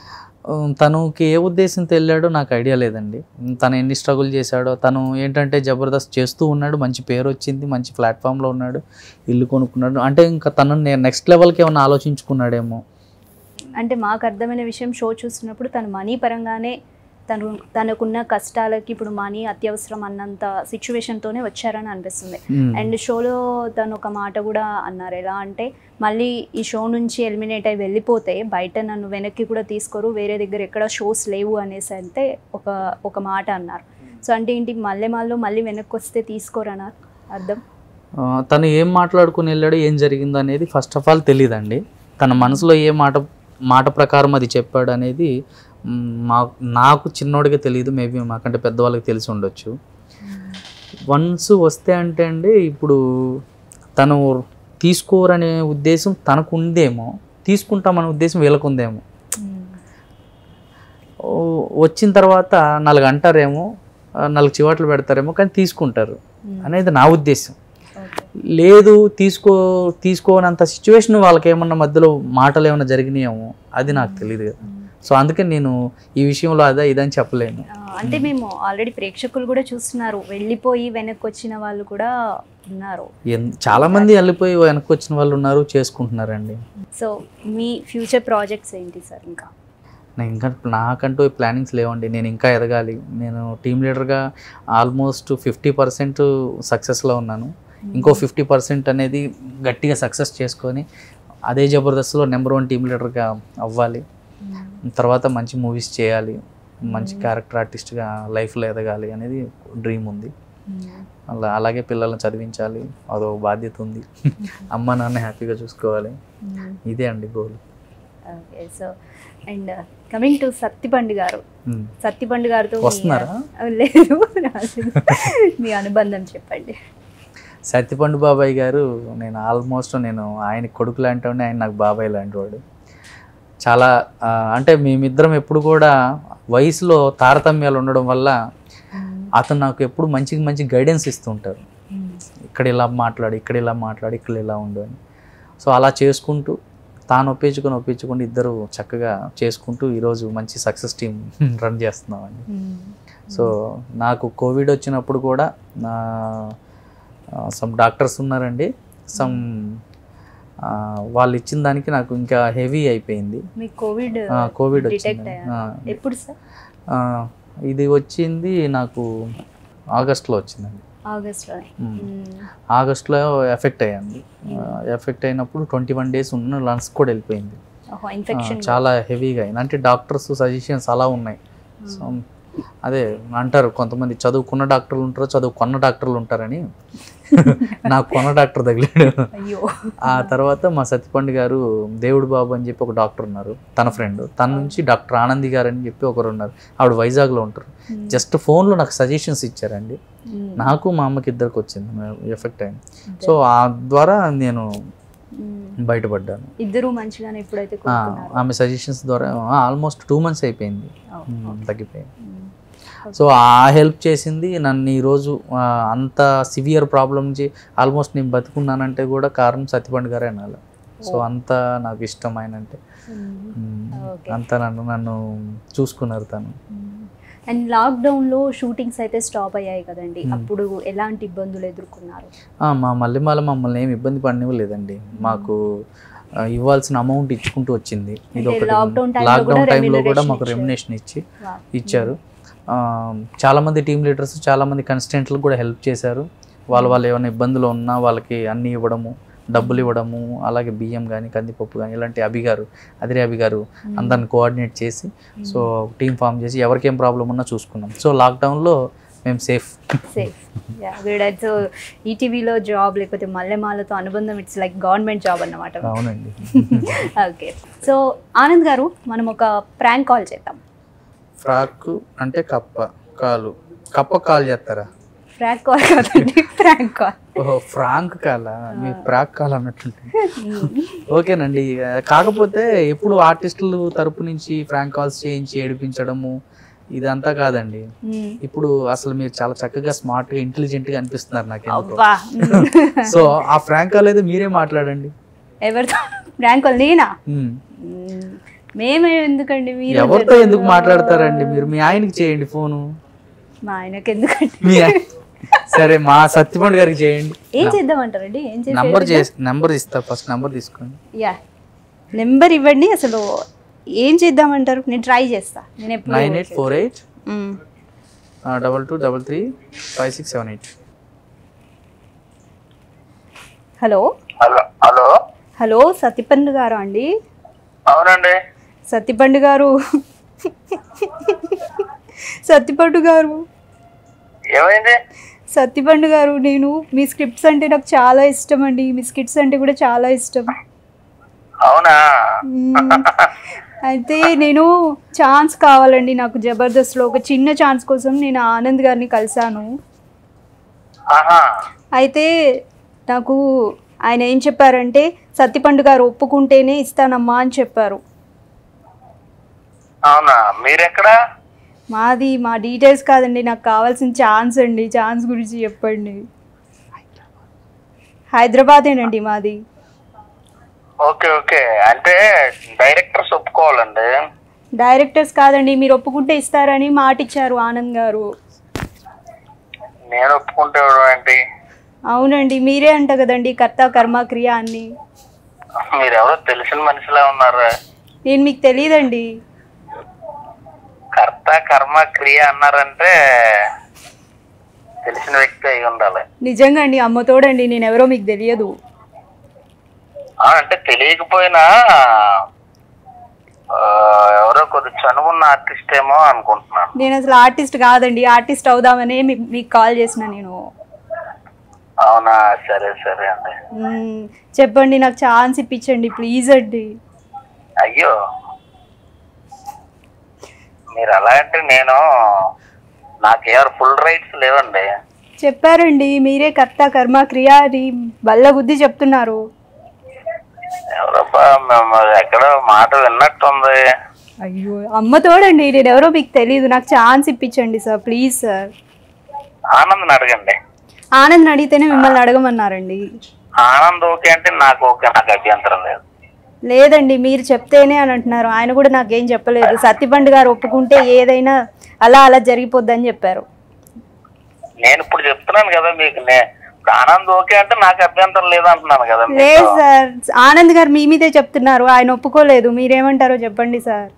ఉమ్, తనుకి ఏ ఉద్దేశంతో వెళ్ళాడో నాకు ఐడియా లేదండి ఉమ్, తను ఎన్ని స్ట్రగుల్ చేశాడో తను ఏంటంటే జబర్దస్త్ చేస్తూ ఉన్నాడు మంచి పేరు వచ్చింది మంచి ప్లాట్ఫామ్లో ఉన్నాడు ఇల్లు కొనుక్కున్నాడు అంటే ఇంకా తను నెక్స్ట్ లెవెల్కి ఏమైనా ఆలోచించుకున్నాడేమో అంటే మాకు అర్థమైన విషయం షో చూస్తున్నప్పుడు తను మనీ పరంగానే తను తనకున్న కష్టాలకి ఇప్పుడు మనీ అత్యవసరం అన్నంత సిచ్యువేషన్తోనే వచ్చారని అనిపిస్తుంది ఉమ్, అండ్ షోలో తను ఒక మాట కూడా అన్నారు ఎలా అంటే మళ్ళీ ఈ షో నుంచి ఎలిమినేట్ అయి వెళ్ళిపోతే బయట నన్ను వెనక్కి కూడా తీసుకోరు వేరే దగ్గర ఎక్కడ షోస్ లేవు అనేసి అంటే ఒక ఒక మాట అన్నారు సో అంటే ఏంటి మళ్ళీ మళ్ళీ మళ్ళీ వెనక్కి వస్తే తీసుకోరు అన్నారు అర్థం ఆ, తను ఏం మాట్లాడుకుని వెళ్ళాడో ఏం జరిగిందో అనేది ఫస్ట్ ఆఫ్ ఆల్ తెలియదండి తన మనసులో ఏ మాట మాట ప్రకారం అది చెప్పాడు అనేది మ్, మా నాకు చిన్నోడిగా తెలియదు మేబీ మాకంటే పెద్దవాళ్ళకి తెలిసి ఉండొచ్చు వన్స్ వస్తే అంటే అండి ఇప్పుడు తను తీసుకోరనే ఉద్దేశం తనకు ఉందేమో తీసుకుంటామనే ఉద్దేశం వీళ్ళకు ఉందేమో ఓ, వచ్చిన తర్వాత నాలుగు అంటారేమో ఆ, నాలుగు చివాట్లు పెడతారేమో కానీ తీసుకుంటారు అనేది నా ఉద్దేశం ఓకే లేదు తీసుకో తీసుకోనంత సిచ్యువేషన్ వాళ్ళకి ఏమన్నా మధ్యలో మాటలు ఏమైనా జరిగినాయేమో అది నాకు తెలియదు కదా సో అందుకే నేను ఈ విషయంలో అదే ఇదని చెప్పలేను ఆ, అంటే మేము ఆల్రెడీ ప్రేక్షకులు కూడా చూస్తున్నారు వెళ్ళిపోయి వెనక్కి వచ్చిన వాళ్ళు కూడా ఉన్నారు ఎన్- చాలా మంది వెళ్ళిపోయి వెనక్కి వచ్చిన వాళ్ళు ఉన్నారు చేసుకుంటున్నారండి సో మీ ఫ్యూచర్ ప్రాజెక్ట్స్ ఏంటి సార్ ఇంకా నేను ఇంకా నాకంటూ ప్లానింగ్స్ లేవండి నేను ఇంకా ఎదగాలి నేను టీమ్ లీడర్గా ఆల్మోస్ట్ ఫిఫ్టీ పర్సెంట్ సక్సెస్లో ఉన్నాను ఇంకో ఫిఫ్టీ పర్సెంట్ అనేది గట్టిగా సక్సెస్ చేసుకొని అదే జబర్దస్త్లో నెంబర్ వన్ టీమ్ లీడర్గా అవ్వాలి తర్వాత మంచి మూవీస్ చేయాలి మంచి క్యారెక్టర్ ఆర్టిస్ట్గా లైఫ్లో ఎదగాలి అనేది డ్రీమ్ ఉంది అలా అలాగే పిల్లల్ని చదివించాలి అదో బాధ్యత ఉంది అమ్మ నాన్న హ్యాపీగా చూసుకోవాలి ఇదే అండి goal okay so and coming to Sattipandu garu Sattipandu గారితో మీ- వస్తున్నారా? లేదు రాలేదు. మీ అనుబంధం చెప్పండి సత్యపండు బాబాయ్ గారు నేను ఆల్మోస్ట్ నేను ఆయన కొడుకు లాంటి వాడిని, ఆయన నాకు బాబాయ్ లాంటి వాడు చాలా ఆ, అంటే మేమిద్దరం ఎప్పుడు కూడా వయసులో తారతమ్యాలు ఉండడం వల్ల అతను నాకు ఎప్పుడు మంచి మంచి గైడెన్స్ ఇస్తూ ఉంటారు ఇక్కడ ఇలా మాట్లాడు ఇక్కడ ఇలా మాట్లాడు ఇక్కడ ఇలా ఉండు అని సో అలా చేసుకుంటూ తాను ఒప్పించుకొని ఒప్పించుకొని ఇద్దరు చక్కగా చేసుకుంటూ ఈరోజు మంచి సక్సెస్ టీం రన్ చేస్తున్నామండి సో నాకు కోవిడ్ వచ్చినప్పుడు కూడా నా సమ్ డాక్టర్స్ ఉన్నారండి సమ్ వాళ్ళు ఇచ్చిన దానికి నాకు ఇంకా హెవీ అయిపోయింది మీకు కోవిడ్ కోవిడ్ డిటెక్ట్ వచ్చింది అయ్యా ఆ, ఎప్పుడు సార్ ఆ, ఇది వచ్చింది నాకు ఆగస్ట్లో వచ్చిందండి ఆగస్ట్లో మ్మ్. ఆగస్ట్లో ఎఫెక్ట్ అయ్యాను ఎఫెక్ట్ అయినప్పుడు ట్వంటీ వన్ డేస్ ఉన్న లంగ్స్ కూడా వెళ్ళిపోయింది ఓహో ఆ, ఇన్ఫెక్షన్ చాలా హెవీగా అయింది అంటే డాక్టర్స్ సజెషన్స్ అలా ఉన్నాయి సో అదే అంటారు కొంతమంది చదువుకున్న డాక్టర్లు ఉంటారు చదువుకున్న డాక్టర్లు ఉంటారని నాకు కొన్న డాక్టర్ తగిలాడు అయ్యో ఆ తర్వాత మా సత్యపండి గారు దేవుడు బాబు అని చెప్పి ఒక డాక్టర్ ఉన్నారు తన ఫ్రెండ్ తన నుంచి డాక్టర్ ఆనంది గారు అని చెప్పి ఒకరు ఉన్నారు ఆవిడ వైజాగ్లో ఉంటారు జస్ట్ ఫోన్లో నాకు సజెషన్స్ ఇచ్చారండి మ్మ్. నాకు మా అమ్మకి ఇద్దరికి వచ్చింది ఎఫెక్ట్ అయింది సో ఆ ద్వారా నేను మ్మ్. బయటపడ్డాను ఇద్దరు మంచిగానే ఎప్పుడైతే ఆ, కోరుకున్నారు ఆమె సజెషన్స్ ద్వారా ఆల్మోస్ట్ టూ మంత్స్ అయిపోయింది ఓ, మ్మ్, తగ్గిపోయింది మ్మ్. సో ఆ హెల్ప్ చేసింది నన్ను ఈరోజు ఆ, అంత సివియర్ ప్రాబ్లం నుంచి ఆల్మోస్ట్ నేను బతుకున్నానంటే కూడా కారణం సత్యపండు గారే అనాలి సో అంత నాకు ఇష్టం ఆయన అంటే మ్మ్. మ్మ్. ఓకే. అంత నన్ను నన్ను చూసుకున్నారు తను అండ్ లాక్డౌన్లో షూటింగ్స్ అయితే స్టాప్ అయ్యాయి కదండి మ్మ్. అప్పుడు ఎలాంటి ఇబ్బందులు ఎదుర్కొన్నారు ఆ, మా మల్లెమాల మమ్మల్ని ఏమి ఇబ్బంది పడనివ్వలేదండి మాకు ఆ, ఇవ్వాల్సిన అమౌంట్ ఇచ్చుకుంటూ వచ్చింది ఇది అంటే ఒకటి lockdown time లో లాక్డౌన్ కూడా టైంలో కూడా remuneration మాకు ఇచ్చారు. రెమ్యునేషన్ ఇచ్చి Wow. ఇచ్చారు ఆ, చాలా మంది టీమ్ లీడర్స్ చాలా మంది కన్స్టెంట్లకు కూడా హెల్ప్ చేశారు వాళ్ళు వాళ్ళు ఏమైనా ఇబ్బందులు ఉన్నా వాళ్ళకి అన్ని ఇవ్వడము డబ్బులు ఇవ్వడము అలాగే బియ్యం కానీ కందిపప్పు కానీ ఇలాంటి అభి గారు అదిరే అభి గారు అందరిని కోఆర్డినేట్ చేసి సో టీం ఫామ్ చేసి ఎవరికి ఏం ప్రాబ్లం ఉన్నా చూసుకున్నాం సో లాక్డౌన్లో మేము సేఫ్ సేఫ్ సో ఈటీవీలో జాబ్ లేకపోతే మల్లెమాలతో అనుబంధం ఇట్స్ లైక్ గవర్నమెంట్ జాబ్ అన్నమాట అవునండి ఓకే సో ఆనంద్ గారు మనం ఒక ప్రాంక్ కాల్ చేద్దాం ఫ్రాక్ అంటే కప్ప కాలు కప్ప కాల్ చేస్తారా ఫ్రాంక్ కాల్ కాదండి ప్రాంక్ కాల్ ఓహో ఫ్రాంక్ కాలా మీ ఫ్రాక్ కాల్ అన్నట్టుంటుంది ఓకేనండి కాకపోతే ఎప్పుడు ఆర్టిస్టులు తరపు నుంచి ఫ్రాంక్ కాల్స్ చేయించి ఏడిపించడము ఇదంతా కాదండి ఇప్పుడు అసలు మీరు చాలా చక్కగా స్మార్ట్ గా ఇంటెలిజెంట్ గా అనిపిస్తున్నారు నాకు ఎందుకో. అబ్బా సో ఆ ఫ్రాంక్ కాల్ అయితే మీరే మాట్లాడండి ఎవరితో ప్రాంక్ కాల్ నేనా ఉమ్. మ్మ్. మేమే ఎందుకండి మీరు ఎవరితో ఎందుకు మాట్లాడతారండి మీరు మీ ఆయనకి చేయండి ఫోను మా ఆయనకి ఎందుకండి మీ ఆయ- సరే మా సత్యపండు గారికి చేయండి ఏం చేద్దామంటారండి ఏం చేసి నంబర్ చేసి నంబర్ ఇస్తా ఫస్ట్ నంబర్ తీసుకోండి యా నెంబర్ ఇవ్వండి అసలు ఏం చేద్దామంటారు నేను ట్రై చేస్తా నేను ఎప్పుడు nine eight four eight hmm. Double two double three five six seven eight hello hello hello hello Satyapandu గారు అండి అవునండి సత్యపండు గారు సత్యపండు గారు ఏమైంది సత్యపండు గారు నేను మీ స్క్రిప్ట్స్ అంటే నాకు చాలా ఇష్టం అండి మీ స్క్రిప్ట్స్ అంటే కూడా చాలా ఇష్టం అవునా మ్మ్. అయితే నేను ఛాన్స్ కావాలండి నాకు జబర్దస్త్లో ఒక చిన్న ఛాన్స్ కోసం నేను ఆనంద్ గారిని కలిశాను ఆహా అయితే నాకు ఆయన ఏం చెప్పారంటే సత్యపండు గారు ఒప్పుకుంటేనే ఇస్తానమ్మా అని చెప్పారు అవునా మీరెక్కడా మాది మా డీటెయిల్స్ కాదండి నాకు కావాల్సిన ఛాన్స్ అండి ఛాన్స్ గురించి చెప్పండి హైదరాబాదేనండి మాది ఓకే ఓకే అంటే డైరెక్టర్స్ ఒప్పుకోవాలండి డైరెక్టర్స్ కాదండి మీరు ఒప్పుకుంటే ఇస్తారని మాట ఇచ్చారు ఆనంద్ గారు నేను ఒప్పుకుంటే ఇవ్వడం ఏంటి అవునండి మీరే అంట కదండి కర్త కర్మ క్రియ అని మీరెవరో తెలిసిన మనిషిలా ఉన్నారు నేను మీకు తెలియదండి కర్త కర్మ క్రియ అన్నారంటే తెలిసిన వ్యక్తి అయి ఉండాలి నిజంగా అండి అమ్మతోడండి నేను ఎవరో మీకు తెలియదు ఆ, అంటే తెలియకపోయినా ఆ, ఎవరో కొద్ది చనువున్న ఆర్టిస్ట్ ఏమో అనుకుంటున్నాను నేను అసలు ఆర్టిస్ట్ కాదండి ఆర్టిస్ట్ అవుదామనే మీ- మీకు కాల్ చేసిన నేను అవునా సరే సరే అండి మ్మ్. చెప్పండి నాకు ఛాన్స్ ఇప్పించండి ప్లీజ్ అండి అయ్యో మీరు అలా అంటే నేను నాకేమో ఫుల్ రైట్స్ లేవండి చెప్పారండి మీరే కర్త కర్మ క్రియ అని బల్ల బుద్ధి చెప్తున్నారు ఎవరబ్బా మేము ఎక్కడో మాట విన్నట్టుంది అయ్యో అమ్మ తోడండి నేను ఎవరో మీకు తెలియదు నాకు ఛాన్స్ ఇప్పించండి సార్ ప్లీజ్ సార్ ఆనంద్ అడగండి ఆనంద్ అడిగితేనే మిమ్మల్ని అడగమన్నారండి ఆనంద్ ఓకే అంటే నాకు ఓకే నాకు అభ్యంతరం లేదు లేదండి మీరు చెప్తేనే అని అంటున్నారు ఆయన కూడా నాకేం చెప్పలేదు సత్యపండు గారు ఒప్పుకుంటే ఏదైనా అలా అలా జరిగిపోద్దని చెప్పారు నేను ఇప్పుడు చెప్తున్నాను కదా మీకు నే- ఇప్పుడు ఆనంద్ ఓకే అంటే నాకు అభ్యంతరం లేదు అంటున్నాను కదా మీతో. లేదు సార్ ఆనంద్ గారు మీ మీదే చెప్తున్నారు ఆయన ఒప్పుకోలేదు మీరేమంటారో చెప్పండి సార్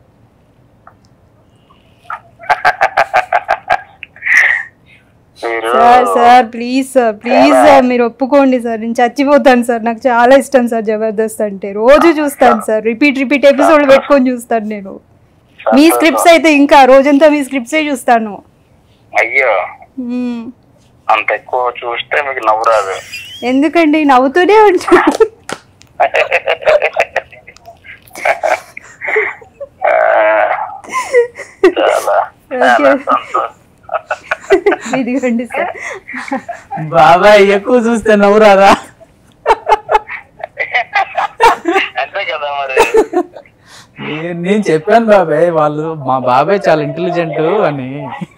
మీరు sir sir please sir please sir మీరు ఒప్పుకోండి సార్ నేను చచ్చిపోతాను సార్ నాకు చాలా ఇష్టం సార్ జబర్దస్త్ అంటే రోజు చూస్తాను సార్ రిపీట్ రిపీట్ ఎపిసోడ్ పెట్టుకొని చూస్తాను నేను మీ స్క్రిప్ట్స్ అయితే ఇంకా రోజంతా మీ స్క్రిప్ట్సే చూస్తాను అయ్యో మ్మ్. అంత ఎక్కువ చూస్తే మీకు నవ్వు రాదు ఎందుకండి నవ్వుతూనే ఉంటాను ఆ, చాలా చాలా సంతోషం ఇదిగోండి సార్ బాబాయ్ ఎక్కువ చూస్తే నవ్వురాదా అంతే కదా మరి నేను- నేను చెప్పాను బాబాయ్ వాళ్ళు మా బాబాయ్ చాలా ఇంటెలిజెంట్ అని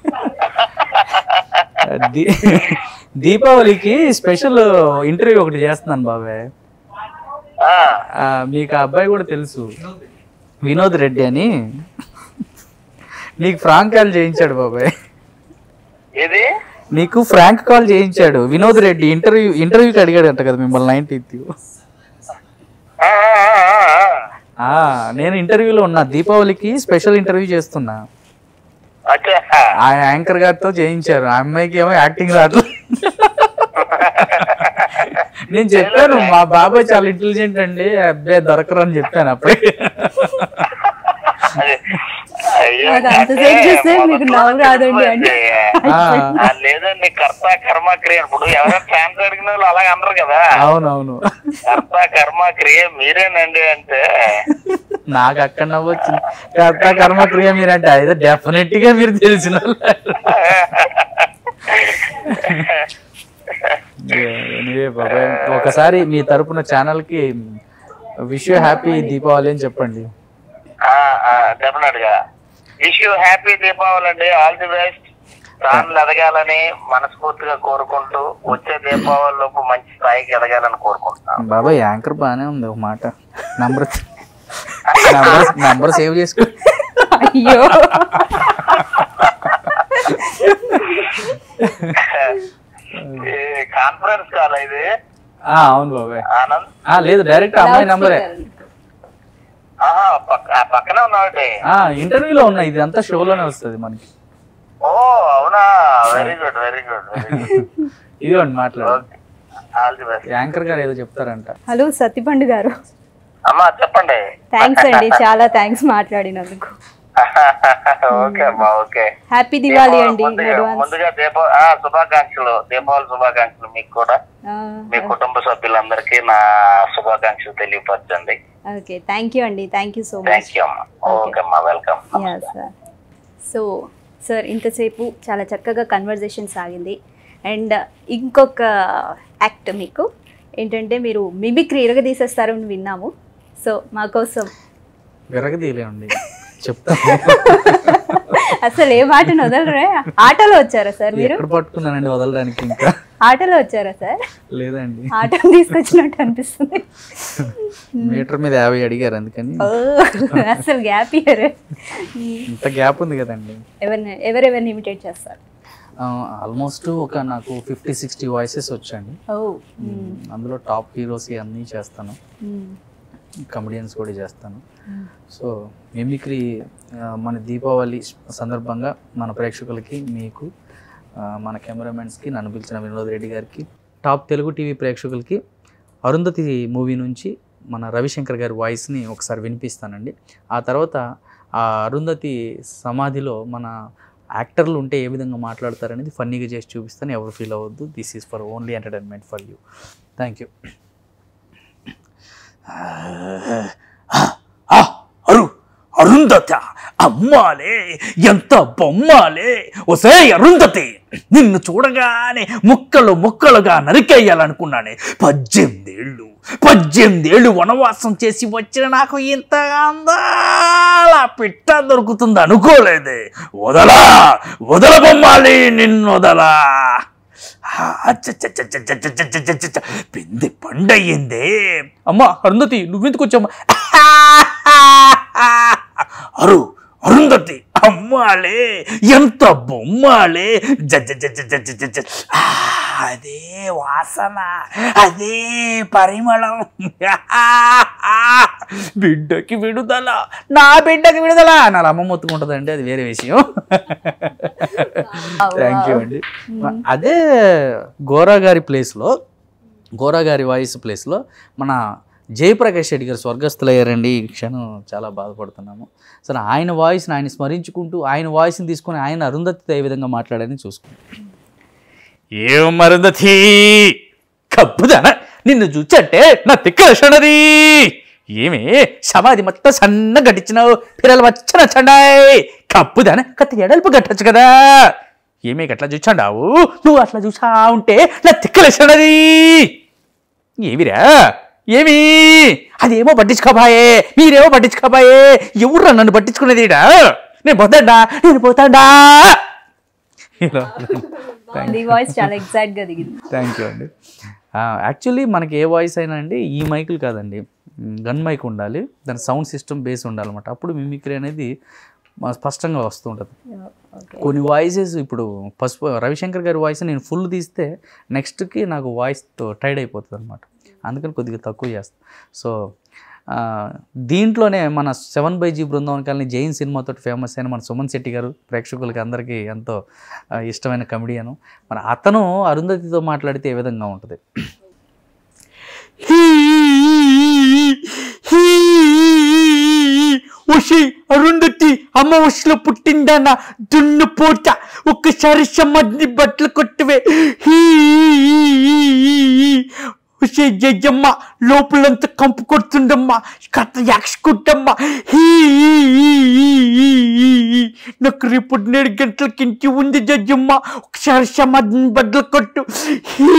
దీ- దీపావళికి స్పెషల్ ఇంటర్వ్యూ ఒకటి చేస్తున్నాను బాబాయ్ ఆ, ఆ, మీకు ఆ అబ్బాయి కూడా తెలుసు వినోద్ రెడ్డి అని నీకు ఫ్రాంక్ కాల్ చేయించాడు బాబాయ్ ఇది నీకు ఫ్రాంక్ కాల్ చేయించాడు వినోద్ రెడ్డి ఇంటర్వ్యూ ఇంటర్వ్యూకి అడిగాడు అంట కదా మిమ్మల్ని నైన్టీన్త్ ఆ, ఆ, ఆ, ఆ. నేను ఇంటర్వ్యూలో ఉన్నా దీపావళికి స్పెషల్ ఇంటర్వ్యూ చేస్తున్నా అచ్చా ఆ యాంకర్ గారితో చేయించారు ఆ అమ్మాయికి ఏమో యాక్టింగ్ రాదు నేను చెప్పాను మా బాబాయ్ చాలా ఇంటెలిజెంట్ అండి అబ్బాయి దొరకరు అని చెప్పాను అప్పుడే అదే. అయ్యో, నాకు అంతసేపు అంటే చూస్తే మీకు మొదట్లో నవ్వు రాదండి అంటే ఆ, ఆ, లేదండి కర్త కర్మ క్రియ ఇప్పుడు ఎవరైనా ఛాన్స్ అడిగిన వాళ్ళు అలాగ అనరు కదా అవునవును కర్త కర్మ క్రియ మీరేనండి అంటే నాకు అక్కడ నవ్వొచ్చింది కర్త కర్మ క్రియ మీరంటే అయితే డెఫినెట్ గా మీరు తెలిసిన వాళ్ళు. Anyway, బాబాయ్ ఒకసారి మీ తరపున ఛానల్ కి విష్ యూ హ్యాపీ దీపావళి అని చెప్పండి డెఫినెట్ గా విష్ యూ హ్యాపీ దీపావళి అండి ఆల్ ది బెస్ట్ ఛానల్ ఎదగాలని మనస్ఫూర్తిగా కోరుకుంటూ వచ్చే దీపావళి లోపు మంచి స్థాయికి ఎదగాలని కోరుకుంటున్నాను బాబాయ్ యాంకర్ బాగానే ఉంది ఒక మాట నంబర్ నంబర్ నంబర్ సేవ్ చేసుకో అయ్యో కాన్ఫరెన్స్ కాల్ ఇది ఆ, అవును బాబాయ్ ఆనంద్ ఆ, లేదు డైరెక్ట్ అమ్మాయి నంబరే ఆహా పక్క- ఆ పక్కనే ఉన్నావు ఆ ఇంటర్వ్యూలో ఉన్నాయి ఇది అంతా షోలోనే వస్తుంది మనకి ఓ అవునా very good very good very good ఇదిగోండి మాట్లాడు okay all the best anchor గారు ఏదో చెప్తారంట హలో సత్తిపండు గారు అమ్మా చెప్పండి థ్యాంక్స్ అండి చాలా థ్యాంక్స్ మాట్లాడినందుకు ఓకే అమ్మా ఓకే హ్యాపీ దివాళీ అండి ముందుగా అడ్వాన్స్ ముందుగా దీప ఆ, శుభాకాంక్షలు దీపావళి శుభాకాంక్షలు మీకు కూడా మీ కుటుంబ సభ్యులందరికీ నా శుభాకాంక్షలు తెలియపరచండి ఓకే థ్యాంక్ యూ అండి thank you so much thank you అమ్మా ఓకే అమ్మా welcome yeah sir so sir ఇంతసేపు చాలా చక్కగా కన్వర్జేషన్ సాగింది అండ్ ఇంకొక యాక్ట్ మీకు ఏంటంటే మీరు మిమిక్రీ ఇరగదీసేస్తారని విన్నాము సో మా కోసం విరగదీయలేమండి చెప్తా అసలు ఏ మాటను వదలరే ఆటోలో వచ్చారా సార్ మీరు ఎక్కడ పట్టుకున్నానండి వదలడానికి ఇంకా ఆటోలో వచ్చారా సార్ లేదండి ఆటోని తీసుకొచ్చినట్టు అనిపిస్తుంది మీటర్ మీద యాభై అడిగారు అందుకని ఓ, అసలు గ్యాప్ ఇయర్ ఇంత గ్యాప్ ఉంది కదండి ఎవరిని ఎవరెవరిని ఇమిటేట్ చేస్తారు ఆల్మోస్ట్ ఒక నాకు ఫిఫ్టీ సిక్స్టీ వాయిసెస్ వచ్చండి ఓ అందులో టాప్ హీరోస్ అన్నీ చేస్తాను కమెడియన్స్ కూడా చేస్తాను సో మిమిక్రీ ఆ, మన దీపావళి సందర్భంగా మన ప్రేక్షకులకి మీకు ఆ, మన కెమెరామెన్స్కి నన్ను పిలిచిన వినోద్ రెడ్డి గారికి టాప్ తెలుగు టీవీ ప్రేక్షకులకి అరుంధతి మూవీ నుంచి మన రవిశంకర్ గారి వాయిస్ని ఒకసారి వినిపిస్తానండి ఆ తర్వాత ఆ అరుంధతి సమాధిలో మన యాక్టర్లు ఉంటే ఏ విధంగా మాట్లాడతారనేది ఫన్నీగా చేసి చూపిస్తాను ఎవరు ఫీల్ అవ్వద్దు this is for only entertainment for you thank you అరు అరుంధత అమ్మాలే ఎంత బొమ్మాలే ఒసే అరుంధతి నిన్ను చూడగానే ముక్కలు ముక్కలుగా నరికేయాలనుకున్నానే పద్దెనిమిదేళ్ళు పద్దెనిమిదేళ్ళు వనవాసం చేసి వచ్చిన నాకు ఇంత అందాల పిట్ట దొరుకుతుంది అనుకోలేదే వదలా వదల బొమ్మాలి నిన్ను వదలా అచ్చచ్చచ్చచ్చచ్చచ్చచ్చచ్చచ్చచ్చ. పిండి పండయ్యిందే అమ్మా అరుంధతి నువ్వెందుకు వచ్చామ్మా అరు అరుంధతి అమ్మాలే ఎంత బొమ్మాలే జ జ జ జ జ జ జ జ. ఆ, అదే వాసన అదే పరిమళం బిడ్డకి విడుదల నా బిడ్డకి విడుదల నా అమ్మ మొత్తుకుంటుందండి అది వేరే విషయం థ్యాంక్ యూ అండి అదే గోరా గారి ప్లేస్లో గోరా గారి వాయిస్ ప్లేస్లో మన జయప్రకాష్ రెడ్డి గారు స్వర్గస్థులయ్యారండి ఈ క్షణం చాలా బాధపడుతున్నాము సరే ఆయన వాయిస్ని ఆయన స్మరించుకుంటూ ఆయన వాయిస్ని తీసుకొని ఆయన అరుంధతితో ఏ విధంగా మాట్లాడని చూసుకుంటాం ఏం మరుందతి కబ్బుదన నిన్ను చూచంటే నా తిక్కలక్షణది ఏమి సమాధి మొత్తం సన్న గడిచినావు పిల్లలు వచ్చిన చండాయ్ కప్పుదన కత్తి ఎడల్పు కట్టచ్చు కదా ఏమి గట్లా చూచండావు నువ్వు అట్లా చూసా ఉంటే నా తిక్కలక్షణది ఏమిరా ఏమి అదేమో పట్టించుకోబాయే మీరేమో పట్టించుకోబాయే ఎవర్రా నన్ను పట్టించుకునేది ఈడ? నేను పోతాడా నేను పోతాడా ఇలా ఈ వాయిస్ చాలా ఎగ్జాక్ట్ గా దిగింది థ్యాంక్ యూ అండి యాక్చువల్లీ మనకి ఏ వాయిస్ అయినా అండి ఈ మైకులు కాదండి గన్ మైక్ ఉండాలి దాని సౌండ్ సిస్టమ్ బేస్ ఉండాలన్నమాట అప్పుడు మిమిక్రీ అనేది మా స్పష్టంగా వస్తూ ఉంటుంది ఓకే కొన్ని వాయిసెస్ ఇప్పుడు పసుపు రవిశంకర్ గారి వాయిస్ నేను ఫుల్ తీస్తే నెక్స్ట్కి నాకు వాయిస్తో టైడ్ అయిపోతుంది అనమాట అందుకని కొద్దిగా తక్కువ చేస్తాను సో ఆ, దీంట్లోనే మన seven by G Brindavan colony జైన్ సినిమాతో ఫేమస్ అయిన మన సుమన్ శెట్టి గారు ప్రేక్షకులకి అందరికీ ఎంతో ఆ, ఇష్టమైన కమెడియను మన అతను అరుంధతితో మాట్లాడితే ఏ విధంగా ఉంటుంది ఉషి అరుంధతి అమ్మ ఉషిలో పుట్టిందన్న దున్ను పోత ఒక్కసారి సమాధిని బట్టలు కొట్టవే ఉషే జయ్యమ్మ లోపలంతా కంపు కొడుతుందమ్మా కథ యాక్సుకుంటమ్మా హీ నాకు రేపు నేడు గంటలకి ఇంటి ఉంది జడ్జమ్మ ఒకసారి సమాధిని బట్టలు కొట్టు హీ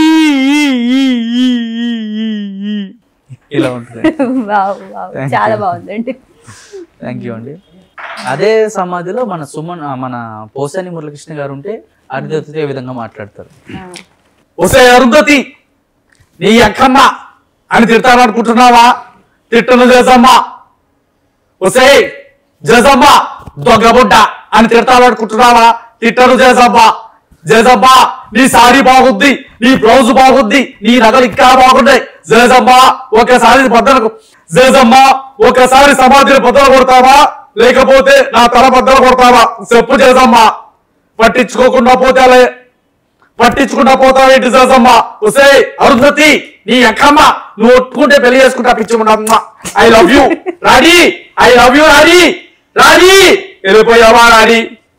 ఇలా ఉంటుంది వావ్ వావ్ చాలా బాగుందండి థ్యాంక్ యూ అండి అదే సమాధిలో మన సుమన్ ఆ, మన పోసాని మురళకృష్ణ గారు ఉంటే అరుంధతితో ఏ విధంగా మాట్లాడతారు ఆ, ఒసే అరుంధతి నీ అక్కమ్మ అని తిడతాననుకుంటున్నావా తిట్టను చేసమ్మా ఒసే జజమ్మ దొంగబుడ్డ అని తిడతామనుకుంటున్నావా తిట్టరు జజమ్మ జజమ్మ నీ సారీ బాగుంది నీ బ్లౌజ్ బాగుంది నీ నగలు ఇంకా బాగున్నాయి జజమ్మ ఒకసారి బద్దలకు జజమ్మ ఒకసారి సమాధిని బద్దలు కొడతావా లేకపోతే నా తల బద్దలు కొడతావా చెప్పు జజమ్మ పట్టించుకోకుండా పోతే అలా పట్టించుకుంటా పోతావేంటి జజమ్మ ఉసే అరుంధతి నీ అక్కమ్మ నువ్వు ఒట్టుకుంటే పెళ్లి చేసుకుంటా పిచ్చుకుంటా ఐ లవ్ యూ రాడి ఐ లవ్ యూ రాడి రాడి వెళ్ళిపోయావా రాడి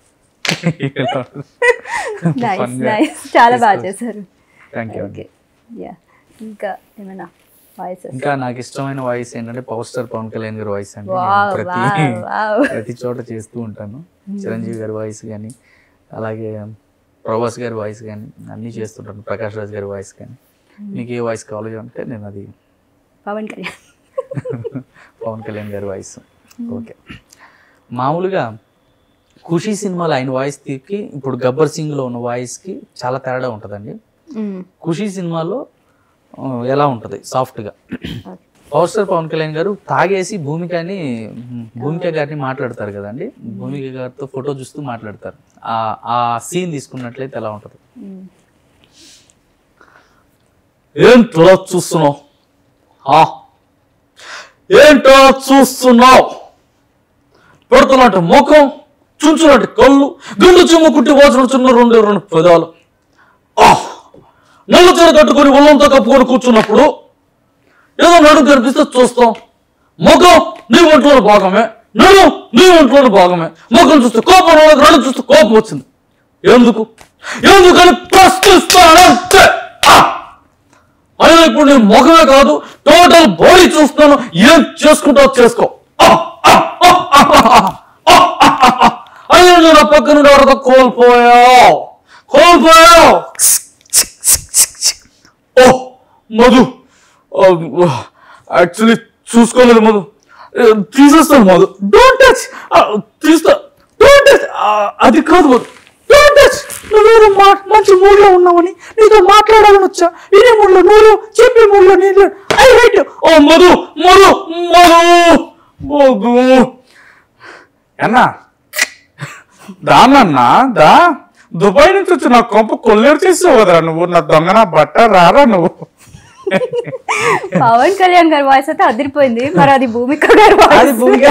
నైస్ నైస్ చాలా బాగా చేశారు థ్యాంక్ యూ ఓకే యా ఇంకా ఏమైనా వాయిస్ ఇంకా నాకు ఇష్టమైన వాయిస్ ఏంటంటే పవర్ స్టార్ పవన్ కళ్యాణ్ గారి వాయిస్ అండి Wow, నేను ప్రతి wow, wow. ప్రతి చోట చేస్తూ ఉంటాను చిరంజీవి గారి వాయిస్ కానీ అలాగే ప్రభాస్ గారి వాయిస్ కానీ అన్నీ చేస్తుంటాను ప్రకాష్ రాజ్ గారి వాయిస్ కానీ మీకు ఏ వాయిస్ కావాలి అంటే నేను అది పవన్ కళ్యాణ్ పవన్ కళ్యాణ్ గారి వాయిస్ ఓకే మామూలుగా ఖుషీ సినిమాలో ఆయన వాయిస్ తీకి ఇప్పుడు గబ్బర్ సింగ్లో ఉన్న వాయిస్కి చాలా తేడా ఉంటుందండి మ్మ్. ఖుషీ సినిమాలో ఆ, ఎలా ఉంటుంది సాఫ్ట్గా Okay. Power star Pavan Kalyan గారు తాగేసి భూమికని భూమిక గారిని మాట్లాడతారు కదండి భూమిక గారితో ఫోటో చూస్తూ మాట్లాడతారు ఆ ఆ సీన్ తీసుకున్నట్లయితే ఎలా ఉంటుంది మ్మ్. ఏంటో చూస్తున్నావు ఆ? ఏంటో చూస్తున్నావు పెడుతున్నట్టు ముఖం చుంచునట్టు కళ్ళు గుండు చిమ్ముకుంటే వాసన చిన్న రెండు రెండు పెదాలు ఆ! నల్ల చీర కట్టుకొని ఒళ్ళంతా కప్పుకొని కూర్చున్నప్పుడు ఏదో నడుము కనిపిస్తే చూస్తాం ముఖం నీ ఒంట్లోని భాగమే నడు నీ ఒంట్లోని భాగమే ముఖం చూస్తే కోపం రాలేదు, నడుము చూస్తే కోపం వచ్చింది ఎందుకు ఎందుకని ప్రశ్నిస్తానంతే ఆ! అయినా ఇప్పుడు నేను ముఖమే కాదు టోటల్ బాడీ చూస్తాను ఏం చేసుకుంటావు చేసుకో ఆ! ఆ! ఆ! ఆ! ఆ! ఆ! ఆ! అయినా నువ్వు నా పక్క నుండి ఎవరితో కోల్పోయావు కోల్పోయావు ఓ మధు యాక్చువల్లీ చూసుకోలేదు మధు ఏ, తీసేస్తాను మధు డోంట్ టచ్ తీస్తా డోంట్ టచ్ అది కాదు మధు డోంట్ టచ్ నువ్వేదో మా మంచి మూడ్లో ఉన్నావని నీతో మాట్లాడాలని వచ్చా ఇదే మూడ్లో నువ్వు చెప్పే మూడ్లో నేను ఐ రైట్ ఓ మధు మధు మధు మధు అన్నా దానన్నా దా దుబాయ్ నుంచి వచ్చి నా కొంప కొల్లేరు చేసావు కదా నువ్వు నా దొంగ నా బట్ట రారా నువ్వు పవన్ కళ్యాణ్ గారి వాయిస్ అయితే అదిరిపోయింది మరి అది భూమిక గారి అది వాయిస్ భూమిక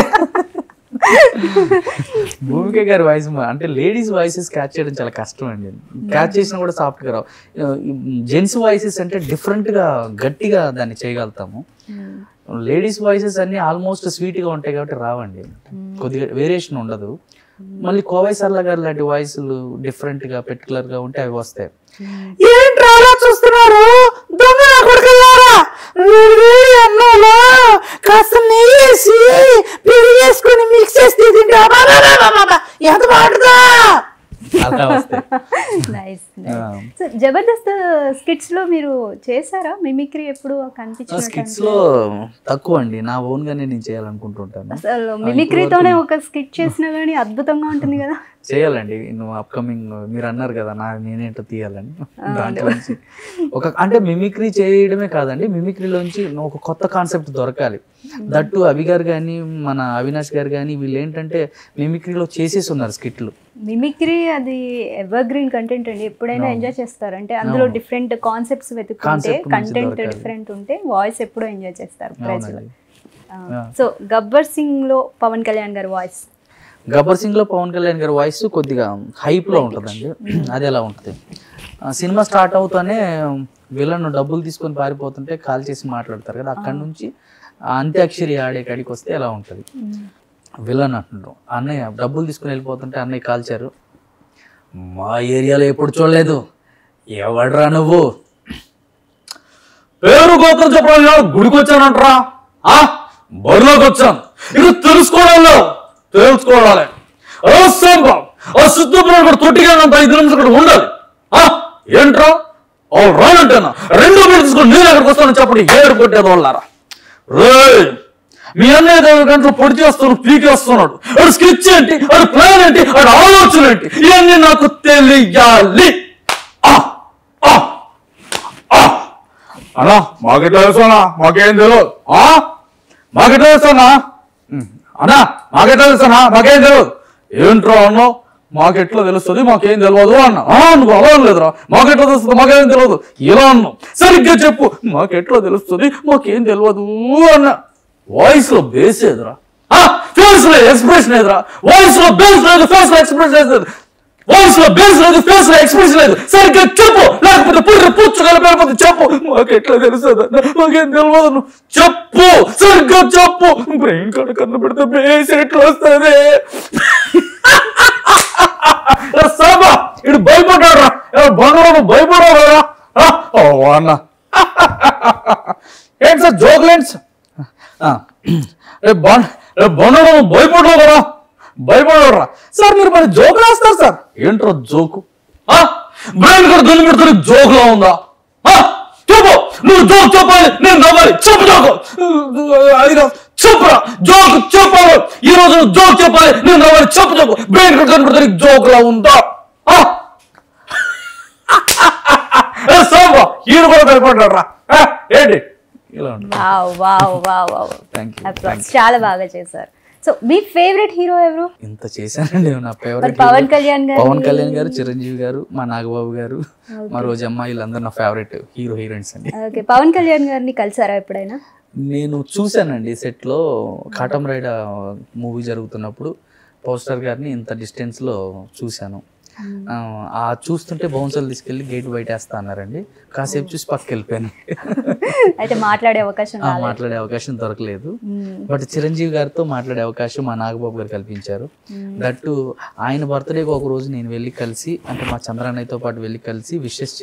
భూమిక గారి వాయిస్ అంటే లేడీస్ వాయిసెస్ క్యాచ్ చేయడం చాలా కష్టం అండి క్యాచ్ చేసినా కూడా సాఫ్ట్ గా రావు జెంట్స్ వాయిసెస్ అంటే డిఫరెంట్ గా గట్టిగా దాన్ని చేయగలుగుతాము లేడీస్ వాయిసెస్ అన్ని ఆల్మోస్ట్ స్వీట్ గా ఉంటాయి కాబట్టి రావండి కొద్దిగా వేరియేషన్ ఉండదు మళ్ళీ కోవై సర్ల గారు లాంటి వాయిస్లు డిఫరెంట్ గా పెర్టికులర్ గా ఉంటే అవి వస్తాయి ఏంట్రా అలా చూస్తున్నారు దొంగ నా కొడుకులారా వేడి వేడి అన్నంలో కాస్త నెయ్యి వేసి పెరుగు వేసుకొని మిక్స్ చేసి తింటే అబ్బబ్బబ్బబ్బబ్బ, ఎంత బాగుంటుందా అలా వస్తాయి నైస్ సో జబర్దస్త్ స్కిట్స్ లో మీరు చేశారా మిమిక్రీ ఎప్పుడు కనిపించిన స్కిట్స్ లో తక్కువ అండి నా ఓన్ గానే నేను చేయాలనుకుంటుంటాను అసలు మిమిక్రీతోనే ఒక స్కిట్ చేసినా కానీ అద్భుతంగా ఉంటుంది కదా చేయాలండి నువ్వు అప్కమింగ్ మీరు అన్నారు కదా నా నేనేంటో తీయాలని దాంట్లో నుంచి ఒక అంటే మిమిక్రీ చేయడమే కాదండి మిమిక్రీలోంచి ఒక కొత్త కాన్సెప్ట్ దొరకాలి దట్టు అవి గారు కానీ మన అవినాష్ గారు కానీ వీళ్ళు ఏంటంటే మిమిక్రీలో చేసేసి ఉన్నారు స్కిట్లు మిమిక్రీ అది ఎవర్ గ్రీన్ కంటెంట్ అండి ఎప్పుడైనా ఎంజాయ్ చేస్తారు అంటే అందులో డిఫరెంట్ కాన్సెప్ట్స్ వెతుకుంటే Concept నుంచి కంటెంట్ దొరకాలి. డిఫరెంట్ ఉంటే వాయిస్ ఎప్పుడూ ఎంజాయ్ చేస్తారు ప్రజలు అవునండి సో గబ్బర్ సింగ్ లో పవన్ కళ్యాణ్ గారి వాయిస్ గబ్బర్ సింగ్ లో పవన్ కళ్యాణ్ గారి వాయిస్ కొద్దిగా హైప్ లో ఉంటుందండి అది ఎలా ఉంటుంది ఆ, సినిమా స్టార్ట్ అవుతానే విలన్ డబ్బులు తీసుకొని పారిపోతుంటే కాల్ చేసి మాట్లాడతారు కదా అక్కడ నుంచి ఆ అంత్యాక్షరి ఆడే కాడికి వస్తే ఎలా ఉంటుంది విలన్ అంటున్నారు అన్నయ్య డబ్బులు తీసుకుని వెళ్ళిపోతుంటే అన్నయ్య కాల్చారు మా ఏరియాలో ఎప్పుడు చూడలేదు ఎవడ్రా నువ్వు పేరు గోత్రం చెప్పడం కాదు, గుడికి వచ్చానంటరా ఆ బరిలోకి వచ్చాను ఇక తెలుసుకోవడంలో తెలుసుకోవాలి రహస్యంగా ఆ సిద్ధపురం కూడా తొట్టిగా అంత ఐదు నిమిషాలు ఇక్కడ ఉండాలి ఆ ఏంట్రా ఓ రానంటేనా రెండో పేరు తీసుకొని నేను ఎక్కడికి వస్తానని చెప్పండి ఏడు కొట్టేది వాళ్ళారా రే మీ అన్నయ్య దగ్గర గంటలు పొడి చేస్తాను పీకేస్తున్నాడు వాడు స్కెచ్ ఏంటి వాడు ప్లాన్ ఏంటి వాడు ఆలోచన ఏంటి ఇవన్నీ నాకు తెలియాలి ఆ ఆ ఆ అన్నా మాకెట్లా తెలుసానా మాకేం తెలియదు ఆ మాకెట్లా తెలుసానా అన్నా మాకెట్లా తెలుసా మాకేం తెలియదు ఏంట్రా అన్నావు మాకెట్లా తెలుస్తుంది మాకేం తెలియదు అన్న "ఆ, నువ్వు అలా లేదురా మాకెట్లా తెలుస్తుంది మాకేం తెలియదు ఇలా అన్నావు సరిగ్గా చెప్పు మాకెట్లా తెలుస్తుంది మాకేం తెలియదు అన్న వాయిస్ లో బేస్ ఏదిరా ఫేస్ లో ఎక్స్ప్రెషన్ ఏదిరా వాయిస్ లో బేస్ లేదు ఫేస్ లో ఎక్స్ప్రెషన్ లేదు వాయిస్ లో బేస్ లేదు ఫేస్ లో ఎక్స్ప్రెషన్ లేదు సరిగ్గా చెప్పు లేకపోతే పుర్రి పుచ్చుగల లేకపోతే చెప్పు మాకెట్లా తెలుస్తుంది అన్న? మాకేం తెలియదు నువ్వు చెప్పు సరిగ్గా చెప్పు బ్రెయిన్ కాడ కన్ను పెడితే బేస్ ఎట్లా వస్తుంది సాబా ఇడు భయపడ్డాడు బంగారం భయపడారా ఓ అన్న ఏంటి సార్ జోక్లెంట్స్ రేపు బన్ రేపు బంగారం భయపడరా భయపడరా సార్ మీరు మరి జోకులు వేస్తారు సార్ ఏంట్రా జోకు బ్రెయిన్ కూడా దున్ని పెడుతుంది జోకులా ఉందా ఆ? చెప్పు నువ్వు జోక్ చెప్పాలి నేను నవ్వాలి చెప్పు జోకు అది కాదు, చెప్పురా జోక్ చెప్పాలి ఈ రోజు నువ్వు జోక్ చెప్పాలి నేను నవ్వాలి చెప్పు చెప్పు బ్రెయిన్ కూడా కనబడుతుంది జోకులా ఉందా ఆ? ఏ సోమా ఈయన కూడా భయపడ్డాడు రా ఏంటి ఇలా ఉంటుంది wow wow wow wow thank you Applause. చాలా బాగా చేశారు సో మీ ఫేవరెట్ హీరో ఎవరు ఇంత చేశానండి నా మరి ఫేవరెట్ పవన్ కళ్యాణ్ గారు పవన్ కళ్యాణ్ గారు చిరంజీవి గారు మా నాగబాబు గారు మా రోజమ్మ వీళ్ళందరూ నా ఫేవరెట్ హీరో హీరోయిన్స్ అండి ఓకే పవన్ కళ్యాణ్ గారిని కలిసారా ఎప్పుడైనా నేను చూశానండి సెట్లో కాటం రైడ్ మూవీ జరుగుతున్నప్పుడు పోస్టర్ గారిని ఇంత డిస్టెన్స్లో చూశాను ఆ, ఆ చూస్తుంటే బౌన్సర్లు తీసుకెళ్ళి గేట్ బయటేస్తా అన్నారండి కాసేపు చూసి పక్కకి వెళ్ళిపోయాను అయితే మాట్లాడే అవకాశం ఆ, రాలేదు మాట్లాడే అవకాశం దొరకలేదు మ్మ్. బట్ చిరంజీవి గారితో మాట్లాడే అవకాశం మా నాగబాబు గారు కల్పించారు దట్టు ఆయన బర్త్డేకి ఒక రోజు నేను వెళ్ళి కలిసి అంటే మా చంద్రాన్నయ్యతో పాటు వెళ్ళి కలిసి విషెస్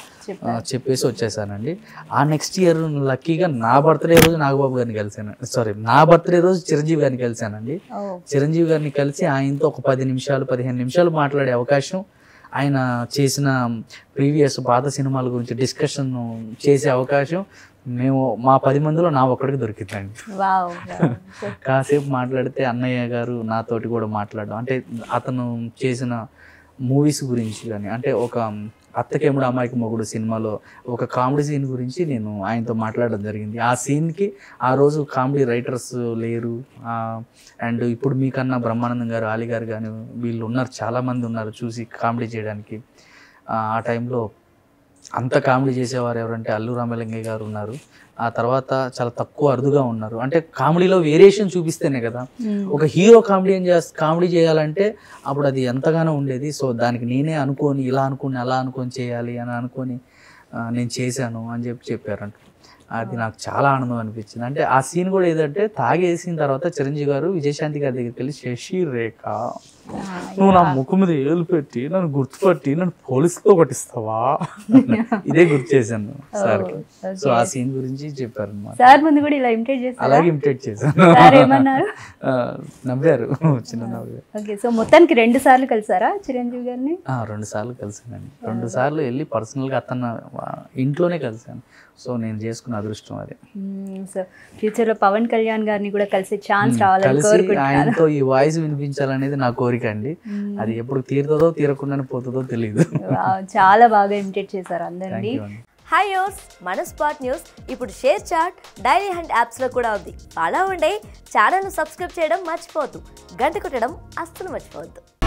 చెప్పేసి వచ్చేసానండి ఆ నెక్స్ట్ ఇయర్ లక్కీగా నా బర్త్డే రోజు నాగబాబు గారిని కలిసాను సారీ నా బర్త్డే రోజు చిరంజీవి గారిని కలిసానండి ఓ చిరంజీవి గారిని కలిసి ఆయనతో ఒక పది నిమిషాలు పదిహేను నిమిషాలు మాట్లాడే అవకాశం ఆయన చేసిన ప్రీవియస్ పాత సినిమాల గురించి డిస్కషన్ చేసే అవకాశం మేము మా పది మందిలో నా ఒక్కడికి దొరికిందండి వావ్ వావ్. కాసేపు మాట్లాడితే అన్నయ్య గారు నాతోటి కూడా మాట్లాడడం అంటే అతను చేసిన మూవీస్ గురించి కానీ అంటే ఒక అత్తకేముడు అమ్మాయికి మొగుడు సినిమాలో ఒక కామెడీ సీన్ గురించి నేను ఆయనతో మాట్లాడడం జరిగింది ఆ సీన్కి ఆ రోజు కామెడీ రైటర్స్ లేరు అండ్ ఇప్పుడు మీకన్నా బ్రహ్మానందం గారు ఆలి గారు కానీ వీళ్ళు ఉన్నారు చాలామంది ఉన్నారు చూసి కామెడీ చేయడానికి ఆ, ఆ టైంలో అంత కామెడీ చేసేవారు ఎవరంటే అల్లు రామలింగయ్య గారు ఉన్నారు ఆ తర్వాత చాలా తక్కువ అరుదుగా ఉన్నారు అంటే కామెడీలో వేరియేషన్ చూపిస్తేనే కదా మ్మ్. ఒక హీరో కామెడీ ఏం చేస్త కామెడీ చేయాలంటే అప్పుడు అది ఎంతగానో ఉండేది సో దానికి నేనే అనుకోని ఇలా అనుకుని అలా అనుకొని చేయాలి అని అనుకొని ఆ, నేను చేశాను అని చెప్పి చెప్పారంట అది నాకు చాలా ఆనందం అనిపించింది అంటే ఆ సీన్ కూడా ఏదంటే తాగేసిన తర్వాత చిరంజీవి గారు విజయశాంతి గారి దగ్గరికి వెళ్ళి శశి రేఖ నువ్వు నా ముఖం మీద ఏలు పెట్టి నన్ను గుర్తుపట్టి నన్ను పోలీసుతో కొట్టిస్తావా ఇదే గుర్తు చేశాను సార్కి సో ఆ సీన్ గురించి చెప్పారు అనమాట సార్ ముందు కూడా ఇలా ఇమిటేట్ చేస్తారా అలాగే ఇమిటేట్ చేశాను సార్ ఏమన్నారు ఆ, నవ్వారు చిన్న నవ్వారు ఓకే సో మొత్తానికి రెండు సార్లు కలిసారా చిరంజీవి గారిని ఆ, రెండు సార్లు కలిసానండి రెండు సార్లు వెళ్ళి పర్సనల్గా అతను ఆ, ఇంట్లోనే కలిసాను సో నేను చేసుకున్న అదృష్టం అది సో ఫ్యూచర్ లో పవన్ కళ్యాణ్ గారిని కూడా కలిసే ఛాన్స్ రావాలని కలిసి కోరుకుంటున్నాను ఆయనతో ఈ వాయిస్ వినిపించాలనేది నా కోరిక అండి అది ఎప్పుడు తీరుతుందో తీరకుండానే పోతుందో తెలియదు వావ్, చాలా బాగా ఇమిటేట్ చేశారు అందరినీ థ్యాంక్ యూ అండి హాయ్ యోస్ మన స్పాట్ న్యూస్ ఇప్పుడు షేర్ చాట్ డైలీ హ్యాండ్ యాప్స్లో కూడా ఉంది ఫాలో అవ్వండి ఛానల్ను సబ్స్క్రైబ్ చేయడం మర్చిపోవద్దు గంట కొట్టడం అస్సలు మర్చిపోవద్దు